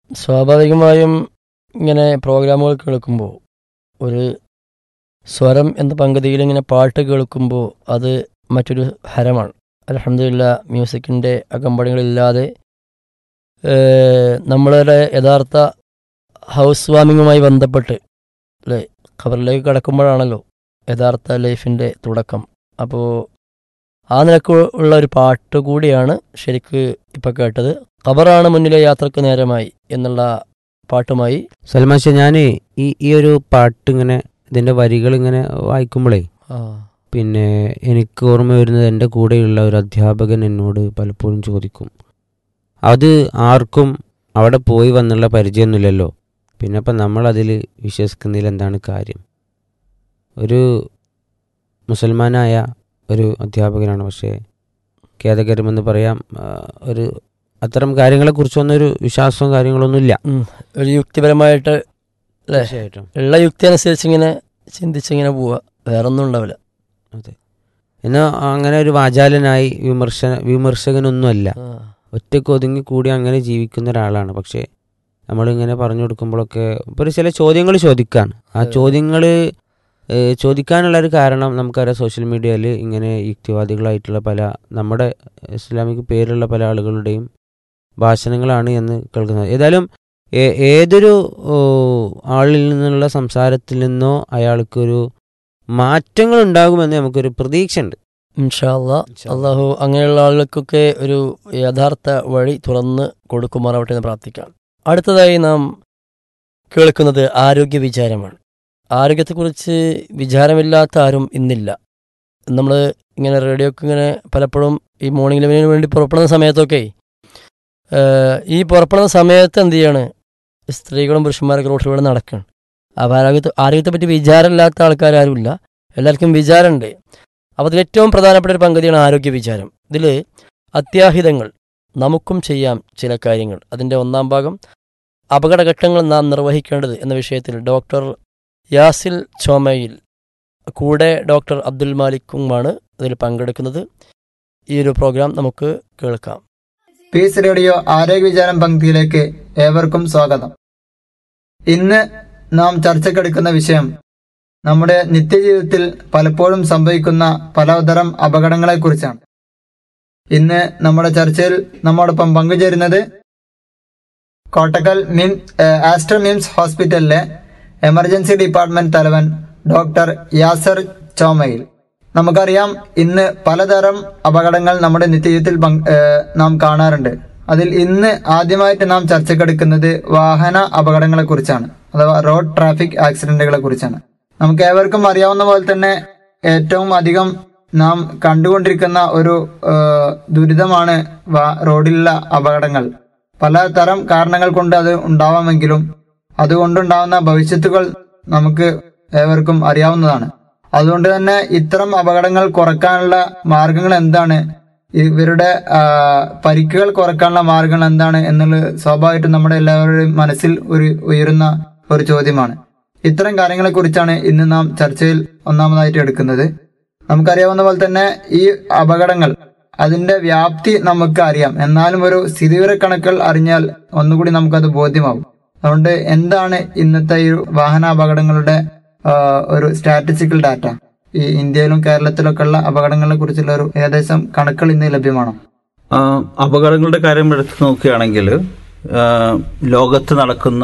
സ്വാഭാവികമായും ഇങ്ങനെ പ്രോഗ്രാമുകൾ കേൾക്കുമ്പോൾ ഒരു സ്വരം എന്ന പങ്കുതിയിൽ ഇങ്ങനെ പാട്ട് കേൾക്കുമ്പോൾ അത് മറ്റൊരു ഹരമാണ് അലഹമില്ല മ്യൂസിക്കിൻ്റെ അകമ്പടികളില്ലാതെ ഏഹ്, നമ്മളുടെ യഥാർത്ഥ ഹൗസ് വാമിങ്ങുമായി ബന്ധപ്പെട്ട് അല്ലേ ഖബറിലേക്ക് കടക്കുമ്പോഴാണല്ലോ യഥാർത്ഥ ലൈഫിൻ്റെ തുടക്കം അപ്പോൾ ആ നിലക്ക് ഉള്ള ഒരു പാട്ട് കൂടിയാണ് ശരിക്ക് ഇപ്പം കേട്ടത് ഖബറാണ് മുന്നിലെ യാത്രക്ക് നേരമായി എന്നുള്ള പാട്ടുമായി സൽമാശ ഞാൻ ഈ ഈ ഒരു പാട്ട് ഇങ്ങനെ ഇതിന്റെ വരികൾ ഇങ്ങനെ വായിക്കുമ്പോഴേ ആ, പിന്നെ എനിക്ക് ഓർമ്മ വരുന്നത് എൻ്റെ കൂടെയുള്ള ഒരു അധ്യാപകൻ എന്നോട് പലപ്പോഴും ചോദിക്കും അത് ആർക്കും അവിടെ പോയി വന്നുള്ള പരിചയമൊന്നുമില്ലല്ലോ പിന്നെ അപ്പം നമ്മളതിൽ വിശ്വസിക്കുന്നതിൽ എന്താണ് കാര്യം ഒരു മുസൽമാനായ ഒരു അധ്യാപകനാണ് പക്ഷേ ഖേദകരമെന്ന് പറയാം ആ, ഒരു അത്തരം കാര്യങ്ങളെക്കുറിച്ചൊന്നും ഒരു വിശ്വാസവും കാര്യങ്ങളൊന്നുമില്ല ഉം, ഒരു യുക്തിപരമായിട്ട് അല്ലേ തീർച്ചയായിട്ടും ഉള്ള യുക്തി അനുസരിച്ച് ഇങ്ങനെ ചിന്തിച്ചിങ്ങനെ പോവുക വേറൊന്നും ഉണ്ടാവില്ല അതെ എന്നാൽ അങ്ങനെ ഒരു വാചാലനായി വിമർശന വിമർശകനൊന്നുമല്ല ആ, ഒറ്റയ്ക്ക് ഒതുങ്ങി കൂടി അങ്ങനെ ജീവിക്കുന്ന ഒരാളാണ് പക്ഷേ നമ്മളിങ്ങനെ പറഞ്ഞു കൊടുക്കുമ്പോഴൊക്കെ ഇപ്പോൾ ഒരു ചില ചോദ്യങ്ങൾ ചോദിക്കാണ് ആ അതെ. ചോദ്യങ്ങൾ ചോദിക്കാനുള്ള ഒരു കാരണം നമുക്കറിയാം സോഷ്യൽ മീഡിയയിൽ ഇങ്ങനെ യുക്തിവാദികളായിട്ടുള്ള പല നമ്മുടെ ഇസ്ലാമിക് പേരുള്ള പല ആളുകളുടെയും ഭാഷണങ്ങളാണ് എന്ന് കേൾക്കുന്നത് ഏതായാലും ഏ- ഏതൊരു ഓ, ആളിൽ നിന്നുള്ള സംസാരത്തിൽ നിന്നോ അയാൾക്കൊരു മാറ്റങ്ങൾ ഉണ്ടാകുമെന്ന് നമുക്കൊരു പ്രതീക്ഷ ഉണ്ട് ഇൻഷാ അല്ലാ അള്ളാഹു അങ്ങനെയുള്ള ആളുകൾക്കൊക്കെ ഒരു യഥാർത്ഥ വഴി തുറന്ന് കൊടുക്കുമാറാവട്ടെ എന്ന് പ്രാർത്ഥിക്കാം അടുത്തതായി നാം കേൾക്കുന്നത് ആരോഗ്യ വിചാരമാണ് ആരോഗ്യത്തെക്കുറിച്ച് വിചാരമില്ലാത്ത ആരും ഇന്നില്ല നമ്മൾ ഇങ്ങനെ റേഡിയോക്ക് ഇങ്ങനെ പലപ്പോഴും ഈ മോർണിംഗ് ലെവലിന് വേണ്ടി പുറപ്പെടുന്ന സമയത്തൊക്കെ ഏഹ്, ഈ പുറപ്പെടുന്ന സമയത്ത് എന്ത് ചെയ്യാണ് സ്ത്രീകളും പുരുഷന്മാരൊക്കെ റോട്ടിലൂടെ നടക്കുകയാണ് അപ്പോൾ ആരോഗ്യത്തെ ആരോഗ്യത്തെപ്പറ്റി വിചാരമില്ലാത്ത ആൾക്കാരും ഇല്ല എല്ലാവർക്കും വിചാരമുണ്ട് അപ്പോൾ അതിൽ ഏറ്റവും പ്രധാനപ്പെട്ട ഒരു പങ്കുതിയാണ് ആരോഗ്യ വിചാരം ഇതിൽ അത്യാഹിതങ്ങൾ നമുക്കും ചെയ്യാം ചില കാര്യങ്ങൾ അതിൻ്റെ ഒന്നാം ഭാഗം അപകടഘട്ടങ്ങൾ നാം നിർവഹിക്കേണ്ടത് എന്ന വിഷയത്തിൽ ഡോക്ടർ യാസിൽ ചോമയിൽ കൂടെ ഡോക്ടർ അബ്ദുൽ മാലിക്കുമാണ് ഇതിൽ പങ്കെടുക്കുന്നത് ഈ ഒരു പ്രോഗ്രാം നമുക്ക് കേൾക്കാം പീസ് റേഡിയോ ആരോഗ്യ വിചാരം പങ്ക്തിയിലേക്ക് ഏവർക്കും സ്വാഗതം ഇന്ന് നാം ചർച്ചക്കെടുക്കുന്ന വിഷയം നമ്മുടെ നിത്യജീവിതത്തിൽ പലപ്പോഴും സംഭവിക്കുന്ന പലതരം അപകടങ്ങളെക്കുറിച്ചാണ് ഇന്ന് നമ്മുടെ ചർച്ചയിൽ നമ്മോടൊപ്പം പങ്കുചേരുന്നത് കോട്ടക്കൽ മിം ഏഹ് ആസ്റ്റർ മിംസ് ഹോസ്പിറ്റലിലെ എമർജൻസി ഡിപ്പാർട്ട്മെന്റ് തലവൻ ഡോക്ടർ യാസർ ചോമയിൽ നമുക്കറിയാം ഇന്ന് പലതരം അപകടങ്ങൾ നമ്മുടെ നിത്യജീവിതത്തിൽ പങ്ക്- ഏഹ് നാം കാണാറുണ്ട് അതിൽ ഇന്ന് ആദ്യമായിട്ട് നാം ചർച്ചക്കെടുക്കുന്നത് വാഹന അപകടങ്ങളെ കുറിച്ചാണ് അഥവാ റോഡ് ട്രാഫിക് ആക്സിഡന്റുകളെ കുറിച്ചാണ് നമുക്ക് ഏവർക്കും അറിയാവുന്ന പോലെ തന്നെ ഏറ്റവും അധികം നാം കണ്ടുകൊണ്ടിരിക്കുന്ന ഒരു ഏഹ്, ദുരിതമാണ് വാ- റോഡിലുള്ള അപകടങ്ങൾ പലതരം കാരണങ്ങൾ കൊണ്ട് അത് ഉണ്ടാവാമെങ്കിലും അതുകൊണ്ടുണ്ടാവുന്ന ഭവിഷ്യത്തുകൾ നമുക്ക് ഏവർക്കും അറിയാവുന്നതാണ് അതുകൊണ്ട് തന്നെ ഇത്തരം അപകടങ്ങൾ കുറക്കാനുള്ള മാർഗങ്ങൾ എന്താണ് ഇവരുടെ ആ, പരിക്കുകൾ കുറക്കാനുള്ള മാർഗങ്ങൾ എന്താണ് എന്നുള്ളത് സ്വാഭാവികമായിട്ടും നമ്മുടെ എല്ലാവരുടെയും മനസ്സിൽ ഒരു ഉയരുന്ന ഒരു ചോദ്യമാണ് ഇത്തരം കാര്യങ്ങളെ കുറിച്ചാണ് ഇന്ന് നാം ചർച്ചയിൽ ഒന്നാമതായിട്ട് എടുക്കുന്നത് നമുക്കറിയാവുന്ന പോലെ തന്നെ ഈ അപകടങ്ങൾ അതിന്റെ വ്യാപ്തി നമുക്ക് അറിയാം എന്നാലും ഒരു സ്ഥിതിവിവരക്കണക്കുകൾ അറിഞ്ഞാൽ ഒന്നുകൂടി നമുക്കത് ബോധ്യമാവും അതുകൊണ്ട് എന്താണ് ഇന്നത്തെ ഈ വാഹന അപകടങ്ങളുടെ ആ, ഒരു സ്റ്റാറ്റിസ്റ്റിക്കൽ ഡാറ്റ ഈ ഇന്ത്യയിലും കേരളത്തിലൊക്കെ ഉള്ള അപകടങ്ങളെ കുറിച്ചുള്ള ഒരു ഏകദേശം കണക്കുകൾ ഇന്ന് ലഭ്യമാണോ ആ, അപകടങ്ങളുടെ കാര്യം എടുത്ത് നോക്കുകയാണെങ്കിൽ ആ, ലോകത്ത് നടക്കുന്ന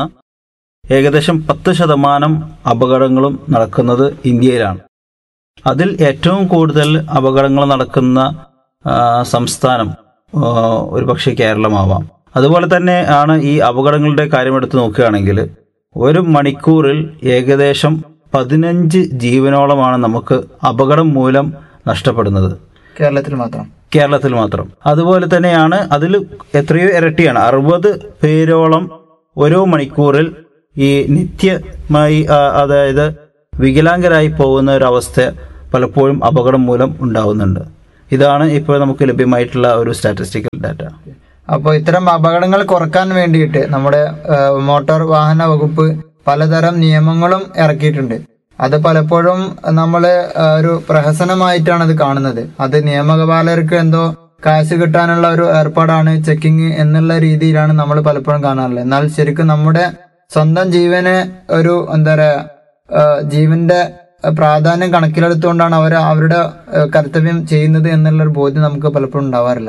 ഏകദേശം പത്ത് ശതമാനം അപകടങ്ങളും നടക്കുന്നത് ഇന്ത്യയിലാണ് അതിൽ ഏറ്റവും കൂടുതൽ അപകടങ്ങൾ നടക്കുന്ന ആ, സംസ്ഥാനം ആ, ഒരുപക്ഷെ കേരളമാവാം അതുപോലെ തന്നെ ആണ് ഈ അപകടങ്ങളുടെ കാര്യം എടുത്ത് നോക്കുകയാണെങ്കിൽ ഒരു മണിക്കൂറിൽ ഏകദേശം പതിനഞ്ച് ജീവനോളമാണ് നമുക്ക് അപകടം മൂലം നഷ്ടപ്പെടുന്നത് കേരളത്തിൽ മാത്രം കേരളത്തിൽ മാത്രം അതുപോലെ തന്നെയാണ് അതിൽ എത്രയോ ഇരട്ടിയാണ് അറുപത് പേരോളം ഓരോ മണിക്കൂറിൽ ഈ നിത്യമായി ആ, അതായത് വികലാംഗരായി പോകുന്ന ഒരു അവസ്ഥ പലപ്പോഴും അപകടം മൂലം ഉണ്ടാവുന്നുണ്ട് ഇതാണ് ഇപ്പോൾ നമുക്ക് ലഭ്യമായിട്ടുള്ള ഒരു സ്റ്റാറ്റിസ്റ്റിക്കൽ ഡാറ്റ അപ്പോൾ ഇത്തരം അപകടങ്ങൾ കുറക്കാൻ വേണ്ടിയിട്ട് നമ്മുടെ ആ, മോട്ടോർ വാഹന വകുപ്പ് പലതരം നിയമങ്ങളും ഇറക്കിയിട്ടുണ്ട് അത് പലപ്പോഴും നമ്മൾ ഒരു പ്രഹസനമായിട്ടാണ് അത് കാണുന്നത് അത് നിയമപാലകർക്ക് എന്തോ കാശ് കിട്ടാനുള്ള ഒരു ഏർപ്പാടാണ് ചെക്കിങ് എന്നുള്ള രീതിയിലാണ് നമ്മൾ പലപ്പോഴും കാണാറുള്ളത് എന്നാൽ ശരിക്കും നമ്മുടെ സ്വന്തം ജീവനെ ഒരു എന്താ പറയാ ആ, ജീവന്റെ പ്രാധാന്യം കണക്കിലെടുത്തുകൊണ്ടാണ് അവർ അവരുടെ ആ, കർത്തവ്യം ചെയ്യുന്നത് എന്നുള്ളൊരു ബോധ്യം നമുക്ക് പലപ്പോഴും ഉണ്ടാവാറില്ല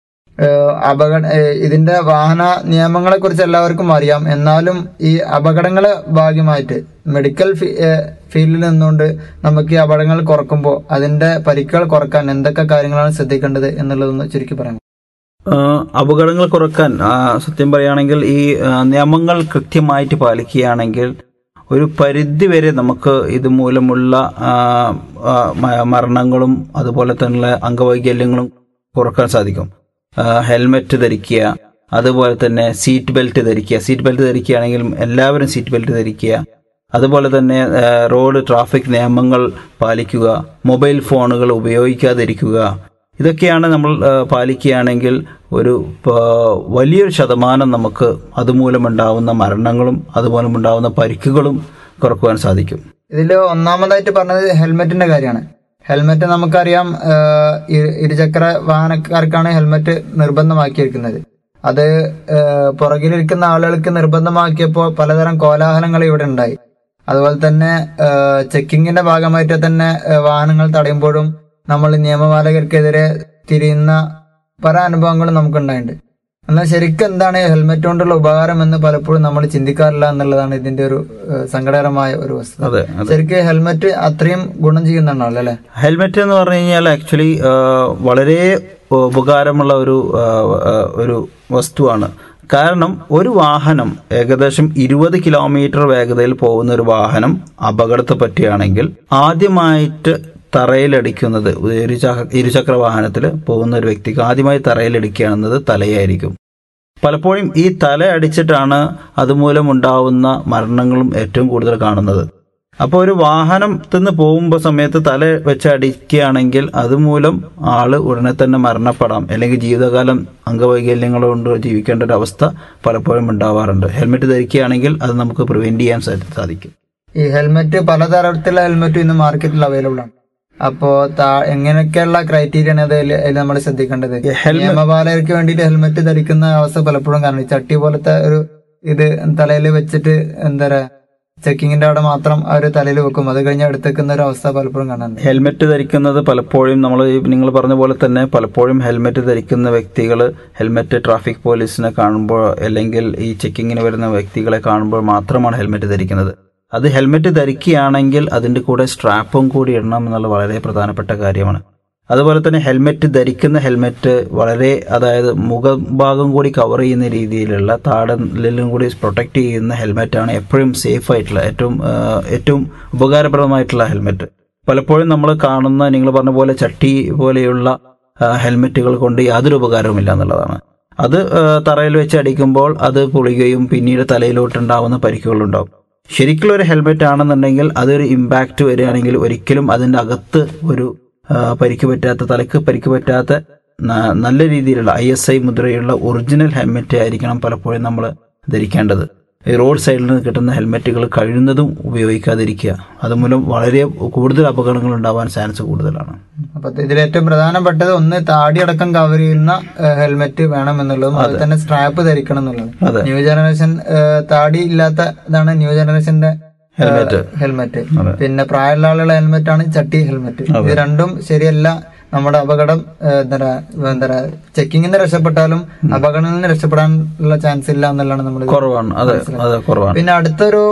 ഏഹ് അപകട ഏഹ് ഇതിന്റെ വാഹന നിയമങ്ങളെ കുറിച്ച് എല്ലാവർക്കും അറിയാം എന്നാലും ഈ അപകടങ്ങളെ ഭാഗ്യമായിട്ട് മെഡിക്കൽ ഫീ- ഏഹ് ഫീൽഡിൽ നിന്നുകൊണ്ട് നമുക്ക് ഈ അപകടങ്ങൾ കുറക്കുമ്പോൾ അതിന്റെ പരിക്കുകൾ കുറക്കാൻ എന്തൊക്കെ കാര്യങ്ങളാണ് ശ്രദ്ധിക്കേണ്ടത് എന്നുള്ളതൊന്ന് ചുരുക്കി പറയാം ആ, അപകടങ്ങൾ കുറക്കാൻ ആ, സത്യം പറയുകയാണെങ്കിൽ ഈ ആ, നിയമങ്ങൾ കൃത്യമായിട്ട് പാലിക്കുകയാണെങ്കിൽ ഒരു പരിധി വരെ നമുക്ക് ഇത് മൂലമുള്ള ആ, ആ, മ- മരണങ്ങളും അതുപോലെ തന്നെ അംഗവൈകല്യങ്ങളും കുറക്കാൻ സാധിക്കും ആ, ഹെൽമെറ്റ് ധരിക്കുക അതുപോലെ തന്നെ സീറ്റ് ബെൽറ്റ് ധരിക്കുക സീറ്റ് ബെൽറ്റ് ധരിക്കുകയാണെങ്കിൽ എല്ലാവരും സീറ്റ് ബെൽറ്റ് ധരിക്കുക അതുപോലെ തന്നെ ആ, റോഡ് ട്രാഫിക് നിയമങ്ങൾ പാലിക്കുക മൊബൈൽ ഫോണുകൾ ഉപയോഗിക്കാതിരിക്കുക ഇതൊക്കെയാണ് നമ്മൾ ആ, പാലിക്കുകയാണെങ്കിൽ ഒരു ആ, വലിയൊരു ശതമാനം നമുക്ക് അതുമൂലമുണ്ടാവുന്ന മരണങ്ങളും അതുമൂലമുണ്ടാവുന്ന പരിക്കുകളും കുറക്കുവാൻ സാധിക്കും ഇതിൽ ഒന്നാമതായിട്ട് പറഞ്ഞത് ഹെൽമെറ്റിന്റെ കാര്യമാണ് ഹെൽമെറ്റ് നമുക്കറിയാം ഏഹ് ഇരു- ഇരുചക്ര വാഹനക്കാർക്കാണ് ഹെൽമെറ്റ് നിർബന്ധമാക്കിയിരിക്കുന്നത് അത് ഏഹ് പുറകിലിരിക്കുന്ന ആളുകൾക്ക് നിർബന്ധമാക്കിയപ്പോൾ പലതരം കോലാഹലങ്ങൾ ഇവിടെ ഉണ്ടായി അതുപോലെ തന്നെ ഏഹ് ചെക്കിങ്ങിന്റെ ഭാഗമായിട്ട് തന്നെ ഏഹ് വാഹനങ്ങൾ തടയുമ്പോഴും നമ്മൾ നിയമപാലകർക്കെതിരെ തിരിയുന്ന പല അനുഭവങ്ങളും നമുക്കുണ്ടായിട്ടുണ്ട് എന്നാൽ ശരിക്കും എന്താണ് ഹെൽമെറ്റ് കൊണ്ടുള്ള ഉപകാരം എന്ന് പലപ്പോഴും നമ്മൾ ചിന്തിക്കാറില്ല എന്നുള്ളതാണ് ഇതിന്റെ ഒരു ഏഹ് സങ്കടകരമായ ഒരു വസ്തുത അതെ അതെ ശരിക്കും ഹെൽമെറ്റ് അത്രയും ഗുണം ചെയ്യുന്നുണ്ടാവല്ലോ അല്ലെ ഹെൽമെറ്റ് എന്ന് പറഞ്ഞു കഴിഞ്ഞാൽ ആക്ച്വലി വളരെ ഉപകാരമുള്ള ഒരു ആ, ആ, ഒരു വസ്തുവാണ് കാരണം ഒരു വാഹനം ഏകദേശം ഇരുപത് കിലോമീറ്റർ വേഗതയിൽ പോകുന്ന ഒരു വാഹനം അപകടത്തെ പറ്റിയാണെങ്കിൽ ആദ്യമായിട്ട് തറയിലടിക്കുന്നത് ഒരു ചക- ഇരുചക്ര വാഹനത്തിൽ പോകുന്ന ഒരു വ്യക്തിക്ക് ആദ്യമായി തറയിലടിക്കുകയാണെന്നത് തലയായിരിക്കും പലപ്പോഴും ഈ തല അടിച്ചിട്ടാണ് അതുമൂലം ഉണ്ടാവുന്ന മരണങ്ങളും ഏറ്റവും കൂടുതൽ കാണുന്നത് അപ്പോൾ ഒരു വാഹനത്തിൽ നിന്ന് പോകുമ്പോൾ സമയത്ത് തല വെച്ച് അടിക്കുകയാണെങ്കിൽ അതുമൂലം ആള് ഉടനെ തന്നെ മരണപ്പെടാം അല്ലെങ്കിൽ ജീവിതകാലം അംഗവൈകല്യങ്ങൾ കൊണ്ട് ജീവിക്കേണ്ട ഒരു അവസ്ഥ പലപ്പോഴും ഉണ്ടാവാറുണ്ട് ഹെൽമെറ്റ് ധരിക്കുകയാണെങ്കിൽ അത് നമുക്ക് പ്രിവെന്റ് ചെയ്യാൻ സാ- സാധിക്കും ഈ ഹെൽമെറ്റ് പലതരത്തിലുള്ള ഹെൽമെറ്റ് ഇന്ന് മാർക്കറ്റിൽ അവൈലബിൾ ആണ് അപ്പോ താ- എങ്ങനെയൊക്കെയുള്ള ക്രൈറ്റീരിയ ആണ് അതിൽ നമ്മൾ ശ്രദ്ധിക്കേണ്ടത് ഈ ഹെൽമെ- നിയമപാലകർക്ക് വേണ്ടിയിട്ട് ഹെൽമെറ്റ് ധരിക്കുന്ന അവസ്ഥ പലപ്പോഴും കാണും ഈ ചട്ടി പോലത്തെ ഒരു ഇത് തലയിൽ വെച്ചിട്ട് എന്താ പറയാ ചെക്കിങ്ങിന്റെ അവിടെ മാത്രം അവർ തലയിൽ വെക്കും അത് കഴിഞ്ഞ് എടുത്തേക്കുന്ന ഒരു അവസ്ഥ പലപ്പോഴും കാണാറുണ്ട് ഹെൽമെറ്റ് ധരിക്കുന്നത് പലപ്പോഴും നമ്മൾ നിങ്ങൾ പറഞ്ഞ പോലെ തന്നെ പലപ്പോഴും ഹെൽമെറ്റ് ധരിക്കുന്ന വ്യക്തികൾ ഹെൽമെറ്റ് ട്രാഫിക് പോലീസിനെ കാണുമ്പോൾ അല്ലെങ്കിൽ ഈ ചെക്കിങ്ങിന് വരുന്ന വ്യക്തികളെ കാണുമ്പോൾ മാത്രമാണ് ഹെൽമെറ്റ് ധരിക്കുന്നത് അത് ഹെൽമെറ്റ് ധരിക്കുകയാണെങ്കിൽ അതിന്റെ കൂടെ സ്ട്രാപ്പും കൂടി ഇടണം എന്നുള്ളത് വളരെ പ്രധാനപ്പെട്ട കാര്യമാണ് അതുപോലെ തന്നെ ഹെൽമെറ്റ് ധരിക്കുന്ന ഹെൽമെറ്റ് വളരെ അതായത് മുഖഭാഗം കൂടി കവർ ചെയ്യുന്ന രീതിയിലുള്ള താടലിലും കൂടി പ്രൊട്ടക്ട് ചെയ്യുന്ന ഹെൽമെറ്റാണ് എപ്പോഴും സേഫ് ആയിട്ടുള്ള ഏറ്റവും ആ, ഏറ്റവും ഉപകാരപ്രദമായിട്ടുള്ള ഹെൽമെറ്റ് പലപ്പോഴും നമ്മൾ കാണുന്ന നിങ്ങൾ പറഞ്ഞ പോലെ ചട്ടി പോലെയുള്ള ആ, ഹെൽമെറ്റുകൾ കൊണ്ട് യാതൊരു ഉപകാരവുമില്ല എന്നുള്ളതാണ് അത് ആ, തറയിൽ വെച്ച് അടിക്കുമ്പോൾ അത് പൊളിയുകയും പിന്നീട് തലയിലോട്ടുണ്ടാവുന്ന പരിക്കുകളുണ്ടാവും ശരിക്കുള്ള ഒരു ഹെൽമെറ്റ് ആണെന്നുണ്ടെങ്കിൽ അതൊരു ഇമ്പാക്റ്റ് വരികയാണെങ്കിൽ ഒരിക്കലും അതിൻ്റെ അകത്ത് ഒരു ആ, പരിക്ക് പറ്റാത്ത തലക്ക് പരിക്ക് പറ്റാത്ത ന- നല്ല രീതിയിലുള്ള ഐ എസ് ഐ മുദ്രയുള്ള ഒറിജിനൽ ഹെൽമെറ്റ് ആയിരിക്കണം പലപ്പോഴും നമ്മൾ ധരിക്കേണ്ടത് ഈ റോഡ് സൈഡിൽ നിന്ന് കിട്ടുന്ന ഹെൽമെറ്റുകൾ കഴിയുന്നതും ഉപയോഗിക്കാതിരിക്കുക അതുമൂലം വളരെ കൂടുതൽ അപകടങ്ങൾ ഉണ്ടാവാൻ ചാൻസ് കൂടുതലാണ് അപ്പൊ ഇതിൽ ഏറ്റവും പ്രധാനപ്പെട്ടത് ഒന്ന് താടി അടക്കം കവർ ചെയ്യുന്ന ഹെൽമെറ്റ് വേണം എന്നുള്ളതും അതുപോലെ തന്നെ സ്ട്രാപ്പ് ധരിക്കണം എന്നുള്ളതും അതെ ന്യൂ ജനറേഷൻ ഏഹ്, താടി ഇല്ലാത്ത ഇതാണ് ന്യൂ ജനറേഷന്റെ ഹെൽമെറ്റ് ഹെൽമെറ്റ് അതെ. പിന്നെ പ്രായമുള്ള ആളുകളുടെ ഹെൽമെറ്റ് ആണ് ചട്ടി ഹെൽമെറ്റ് ഇത് രണ്ടും ശരിയല്ല നമ്മുടെ അപകടം ഏഹ്, എന്താ പറയാ, എന്താ പറയാ ചെക്കിങ്ങിൽ നിന്ന് രക്ഷപ്പെട്ടാലും അപകടങ്ങളിൽ നിന്ന് രക്ഷപ്പെടാനുള്ള ചാൻസ് ഇല്ല എന്നുള്ളതാണ് നമ്മൾ കുറവാണ് അതെ അതെ കുറവാണ് പിന്നെ അടുത്തൊരു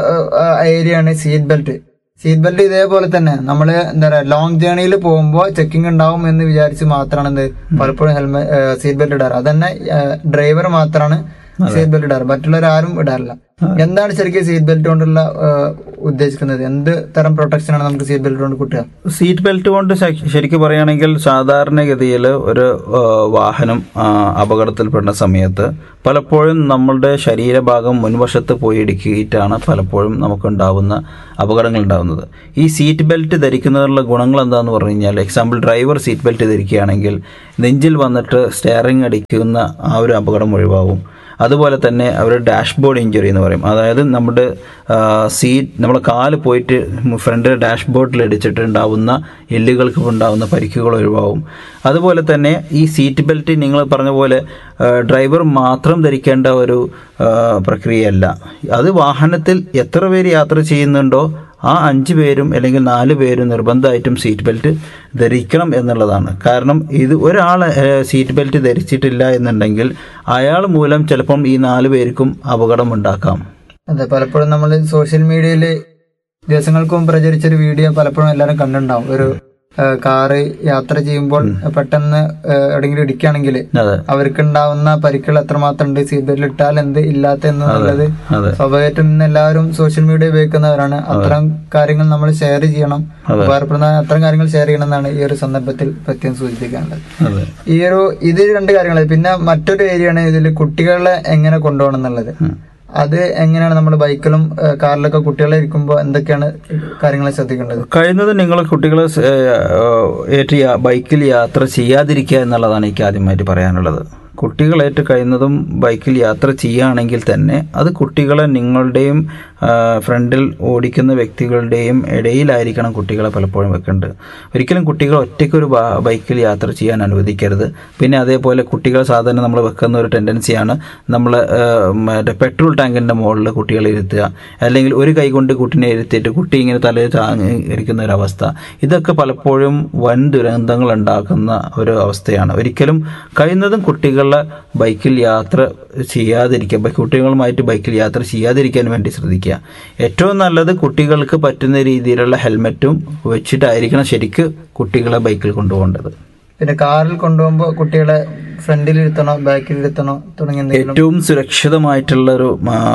ഏരിയ ആണ് സീറ്റ് ബെൽറ്റ് സീറ്റ് ബെൽറ്റ് ഇതേപോലെ തന്നെ നമ്മൾ എന്താ പറയാ ലോങ് ജേണിയിൽ പോകുമ്പോൾ ചെക്കിംഗ് ഉണ്ടാവും എന്ന് വിചാരിച്ച് മാത്രമാണ് എന്ത് പലപ്പോഴും ഹെൽമെറ്റ് സീറ്റ് ബെൽറ്റ് ഇടാറ് അതന്നെ ഡ്രൈവർ മാത്രമാണ് സീറ്റ് ബെൽറ്റ് ഇടാറ് മറ്റുള്ളവർ ആരും ഇടാറില്ല എന്താണ് ശരിക്കും സീറ്റ് ബെൽറ്റ് കൊണ്ടുള്ള ഏഹ്, ഉദ്ദേശിക്കുന്നത് എന്ത് തരം പ്രൊട്ടക്ഷൻ ആണ് നമുക്ക് സീറ്റ് ബെൽറ്റ് കൊണ്ട് കിട്ടുക സീറ്റ് ബെൽറ്റ് കൊണ്ട് ശ- ശരിക്കും പറയുകയാണെങ്കിൽ സാധാരണഗതിയിൽ ഒരു ആ, വാഹനം ആ, അപകടത്തിൽപ്പെടുന്ന സമയത്ത് പലപ്പോഴും നമ്മളുടെ ശരീരഭാഗം മുൻവശത്ത് പോയി ഇടിക്കിയിട്ടാണ് പലപ്പോഴും നമുക്കുണ്ടാവുന്ന അപകടങ്ങൾ ഉണ്ടാവുന്നത് ഈ സീറ്റ് ബെൽറ്റ് ധരിക്കുന്നതിനുള്ള ഗുണങ്ങൾ എന്താന്ന് പറഞ്ഞു കഴിഞ്ഞാൽ എക്സാമ്പിൾ ഡ്രൈവർ സീറ്റ് ബെൽറ്റ് ധരിക്കുകയാണെങ്കിൽ നെഞ്ചിൽ വന്നിട്ട് സ്റ്റെയറിംഗ് അടിക്കുന്ന ആ ഒരു അപകടം ഒഴിവാകും അതുപോലെ തന്നെ അവരുടെ ഡാഷ്ബോർഡ് ഇഞ്ചുറി എന്ന് പറയും അതായത് നമ്മുടെ സീറ്റ് നമ്മുടെ കാല് പോയിട്ട് ഫ്രണ്ടിലെ ഡാഷ്ബോർഡിൽ ഇടിച്ചിട്ട് ഉണ്ടാവുന്ന എല്ലുകൾക്ക് ഉണ്ടാവുന്ന പരിക്കുകൾ ഒഴിവാകും അതുപോലെ തന്നെ ഈ സീറ്റ് ബെൽറ്റ് നിങ്ങൾ പറഞ്ഞ പോലെ ആ, ഡ്രൈവർ മാത്രം ധരിക്കേണ്ട ഒരു ആ, പ്രക്രിയയല്ല അത് വാഹനത്തിൽ എത്ര പേര് യാത്ര ചെയ്യുന്നുണ്ടോ ആ അഞ്ച് പേരും അല്ലെങ്കിൽ നാല് പേരും നിർബന്ധമായിട്ടും സീറ്റ് ബെൽറ്റ് ധരിക്കണം എന്നുള്ളതാണ് കാരണം ഇത് ഒരാൾ സീറ്റ് ബെൽറ്റ് ധരിച്ചിട്ടില്ല എന്നുണ്ടെങ്കിൽ അയാൾ മൂലം ചിലപ്പം ഈ നാല് പേർക്കും അപകടം ഉണ്ടാക്കാം അതെ പലപ്പോഴും നമ്മൾ സോഷ്യൽ മീഡിയയിൽ ദിവസങ്ങൾക്ക് മുമ്പ് പ്രചരിച്ചൊരു വീഡിയോ പലപ്പോഴും എല്ലാവരും കണ്ടിട്ടുണ്ടാവും ഒരു ആ, കാറ് യാത്ര ചെയ്യുമ്പോൾ പെട്ടെന്ന് ആ, എവിടെയെങ്കിലും ഇടിക്കുകയാണെങ്കിൽ അതെ അവർക്ക് ഉണ്ടാവുന്ന പരിക്കുകൾ എത്രമാത്രം ഉണ്ട് സീറ്റ് ബെൽറ്റ് ഇട്ടാൽ എന്ത് ഇല്ലാത്ത എന്നുള്ളത് അതെ സ്വാഭാവികമായിട്ടും ഇന്ന് എല്ലാവരും സോഷ്യൽ മീഡിയ ഉപയോഗിക്കുന്നവരാണ് അത്തരം കാര്യങ്ങൾ നമ്മൾ ഷെയർ ചെയ്യണം ഉപകാരപ്പെടുന്ന അത്തരം കാര്യങ്ങൾ ഷെയർ ചെയ്യണം എന്നാണ് ഈ ഒരു സന്ദർഭത്തിൽ പ്രത്യേകം സൂചിപ്പിക്കാനുള്ളത് അതെ ഈ ഒരു ഇത് രണ്ട് കാര്യങ്ങൾ പിന്നെ മറ്റൊരു ഏരിയയാണ് ഇതിൽ കുട്ടികളെ എങ്ങനെ കൊണ്ടുപോകണം എന്നുള്ളത് അത് എങ്ങനെയാണ് നമ്മൾ ബൈക്കിലും ഏഹ്, കാറിലൊക്കെ കുട്ടികളെ ഇരിക്കുമ്പോൾ എന്തൊക്കെയാണ് കാര്യങ്ങൾ ശ്രദ്ധിക്കേണ്ടത് കഴിയുന്നത് നിങ്ങൾ കുട്ടികളെ സ്- ഏഹ്, ഏറ്റ് യാ- ബൈക്കിൽ യാത്ര ചെയ്യാതിരിക്കുക എന്നുള്ളതാണ് എനിക്ക് ആദ്യമായിട്ട് പറയാനുള്ളത് കുട്ടികളേറ്റ് കഴിയുന്നതും ബൈക്കിൽ യാത്ര ചെയ്യുകയാണെങ്കിൽ തന്നെ അത് കുട്ടികളെ നിങ്ങളുടെയും ആ, ഫ്രണ്ടിൽ ഓടിക്കുന്ന വ്യക്തികളുടെയും ഇടയിലായിരിക്കണം കുട്ടികളെ പലപ്പോഴും വെക്കേണ്ടത് ഒരിക്കലും കുട്ടികൾ ഒറ്റയ്ക്കൊരു ബ- ബൈക്കിൽ യാത്ര ചെയ്യാൻ അനുവദിക്കരുത് പിന്നെ അതേപോലെ കുട്ടികൾ സാധാരണ നമ്മൾ വെക്കുന്ന ഒരു ടെൻഡൻസിയാണ് നമ്മൾ മറ്റേ പെട്രോൾ ടാങ്കിൻ്റെ മുകളിൽ കുട്ടികളെ ഇരുത്തുക അല്ലെങ്കിൽ ഒരു കൈ കൊണ്ട് കുട്ടിനെ ഇരുത്തിയിട്ട് കുട്ടി ഇങ്ങനെ തലയിൽ താങ്ങി ഇരിക്കുന്ന ഒരു അവസ്ഥ ഇതൊക്കെ പലപ്പോഴും വൻ ദുരന്തങ്ങൾ ഉണ്ടാക്കുന്ന ഒരു അവസ്ഥയാണ് ഒരിക്കലും കഴിയുന്നതും കുട്ടികളെ ബൈക്കിൽ യാത്ര ചെയ്യാതിരിക്കുക ബൈ- കുട്ടികളുമായിട്ട് ബൈക്കിൽ യാത്ര ചെയ്യാതിരിക്കാൻ വേണ്ടി ശ്രദ്ധിക്കുക ഏറ്റവും നല്ലത് കുട്ടികൾക്ക് പറ്റുന്ന രീതിയിലുള്ള ഹെൽമെറ്റും വെച്ചിട്ടായിരിക്കണം ശരിക്ക് കുട്ടികളെ ബൈക്കിൽ കൊണ്ടുപോകേണ്ടത് പിന്നെ കാറിൽ കൊണ്ടുപോകുമ്പോൾ കുട്ടികളെ ഫ്രണ്ടിൽ ഇരുത്തണോ ബാക്കിൽ ഇരുത്തണോ തുടങ്ങിയ എന്തെങ്കിലും ഏറ്റവും സുരക്ഷിതമായിട്ടുള്ള ഒരു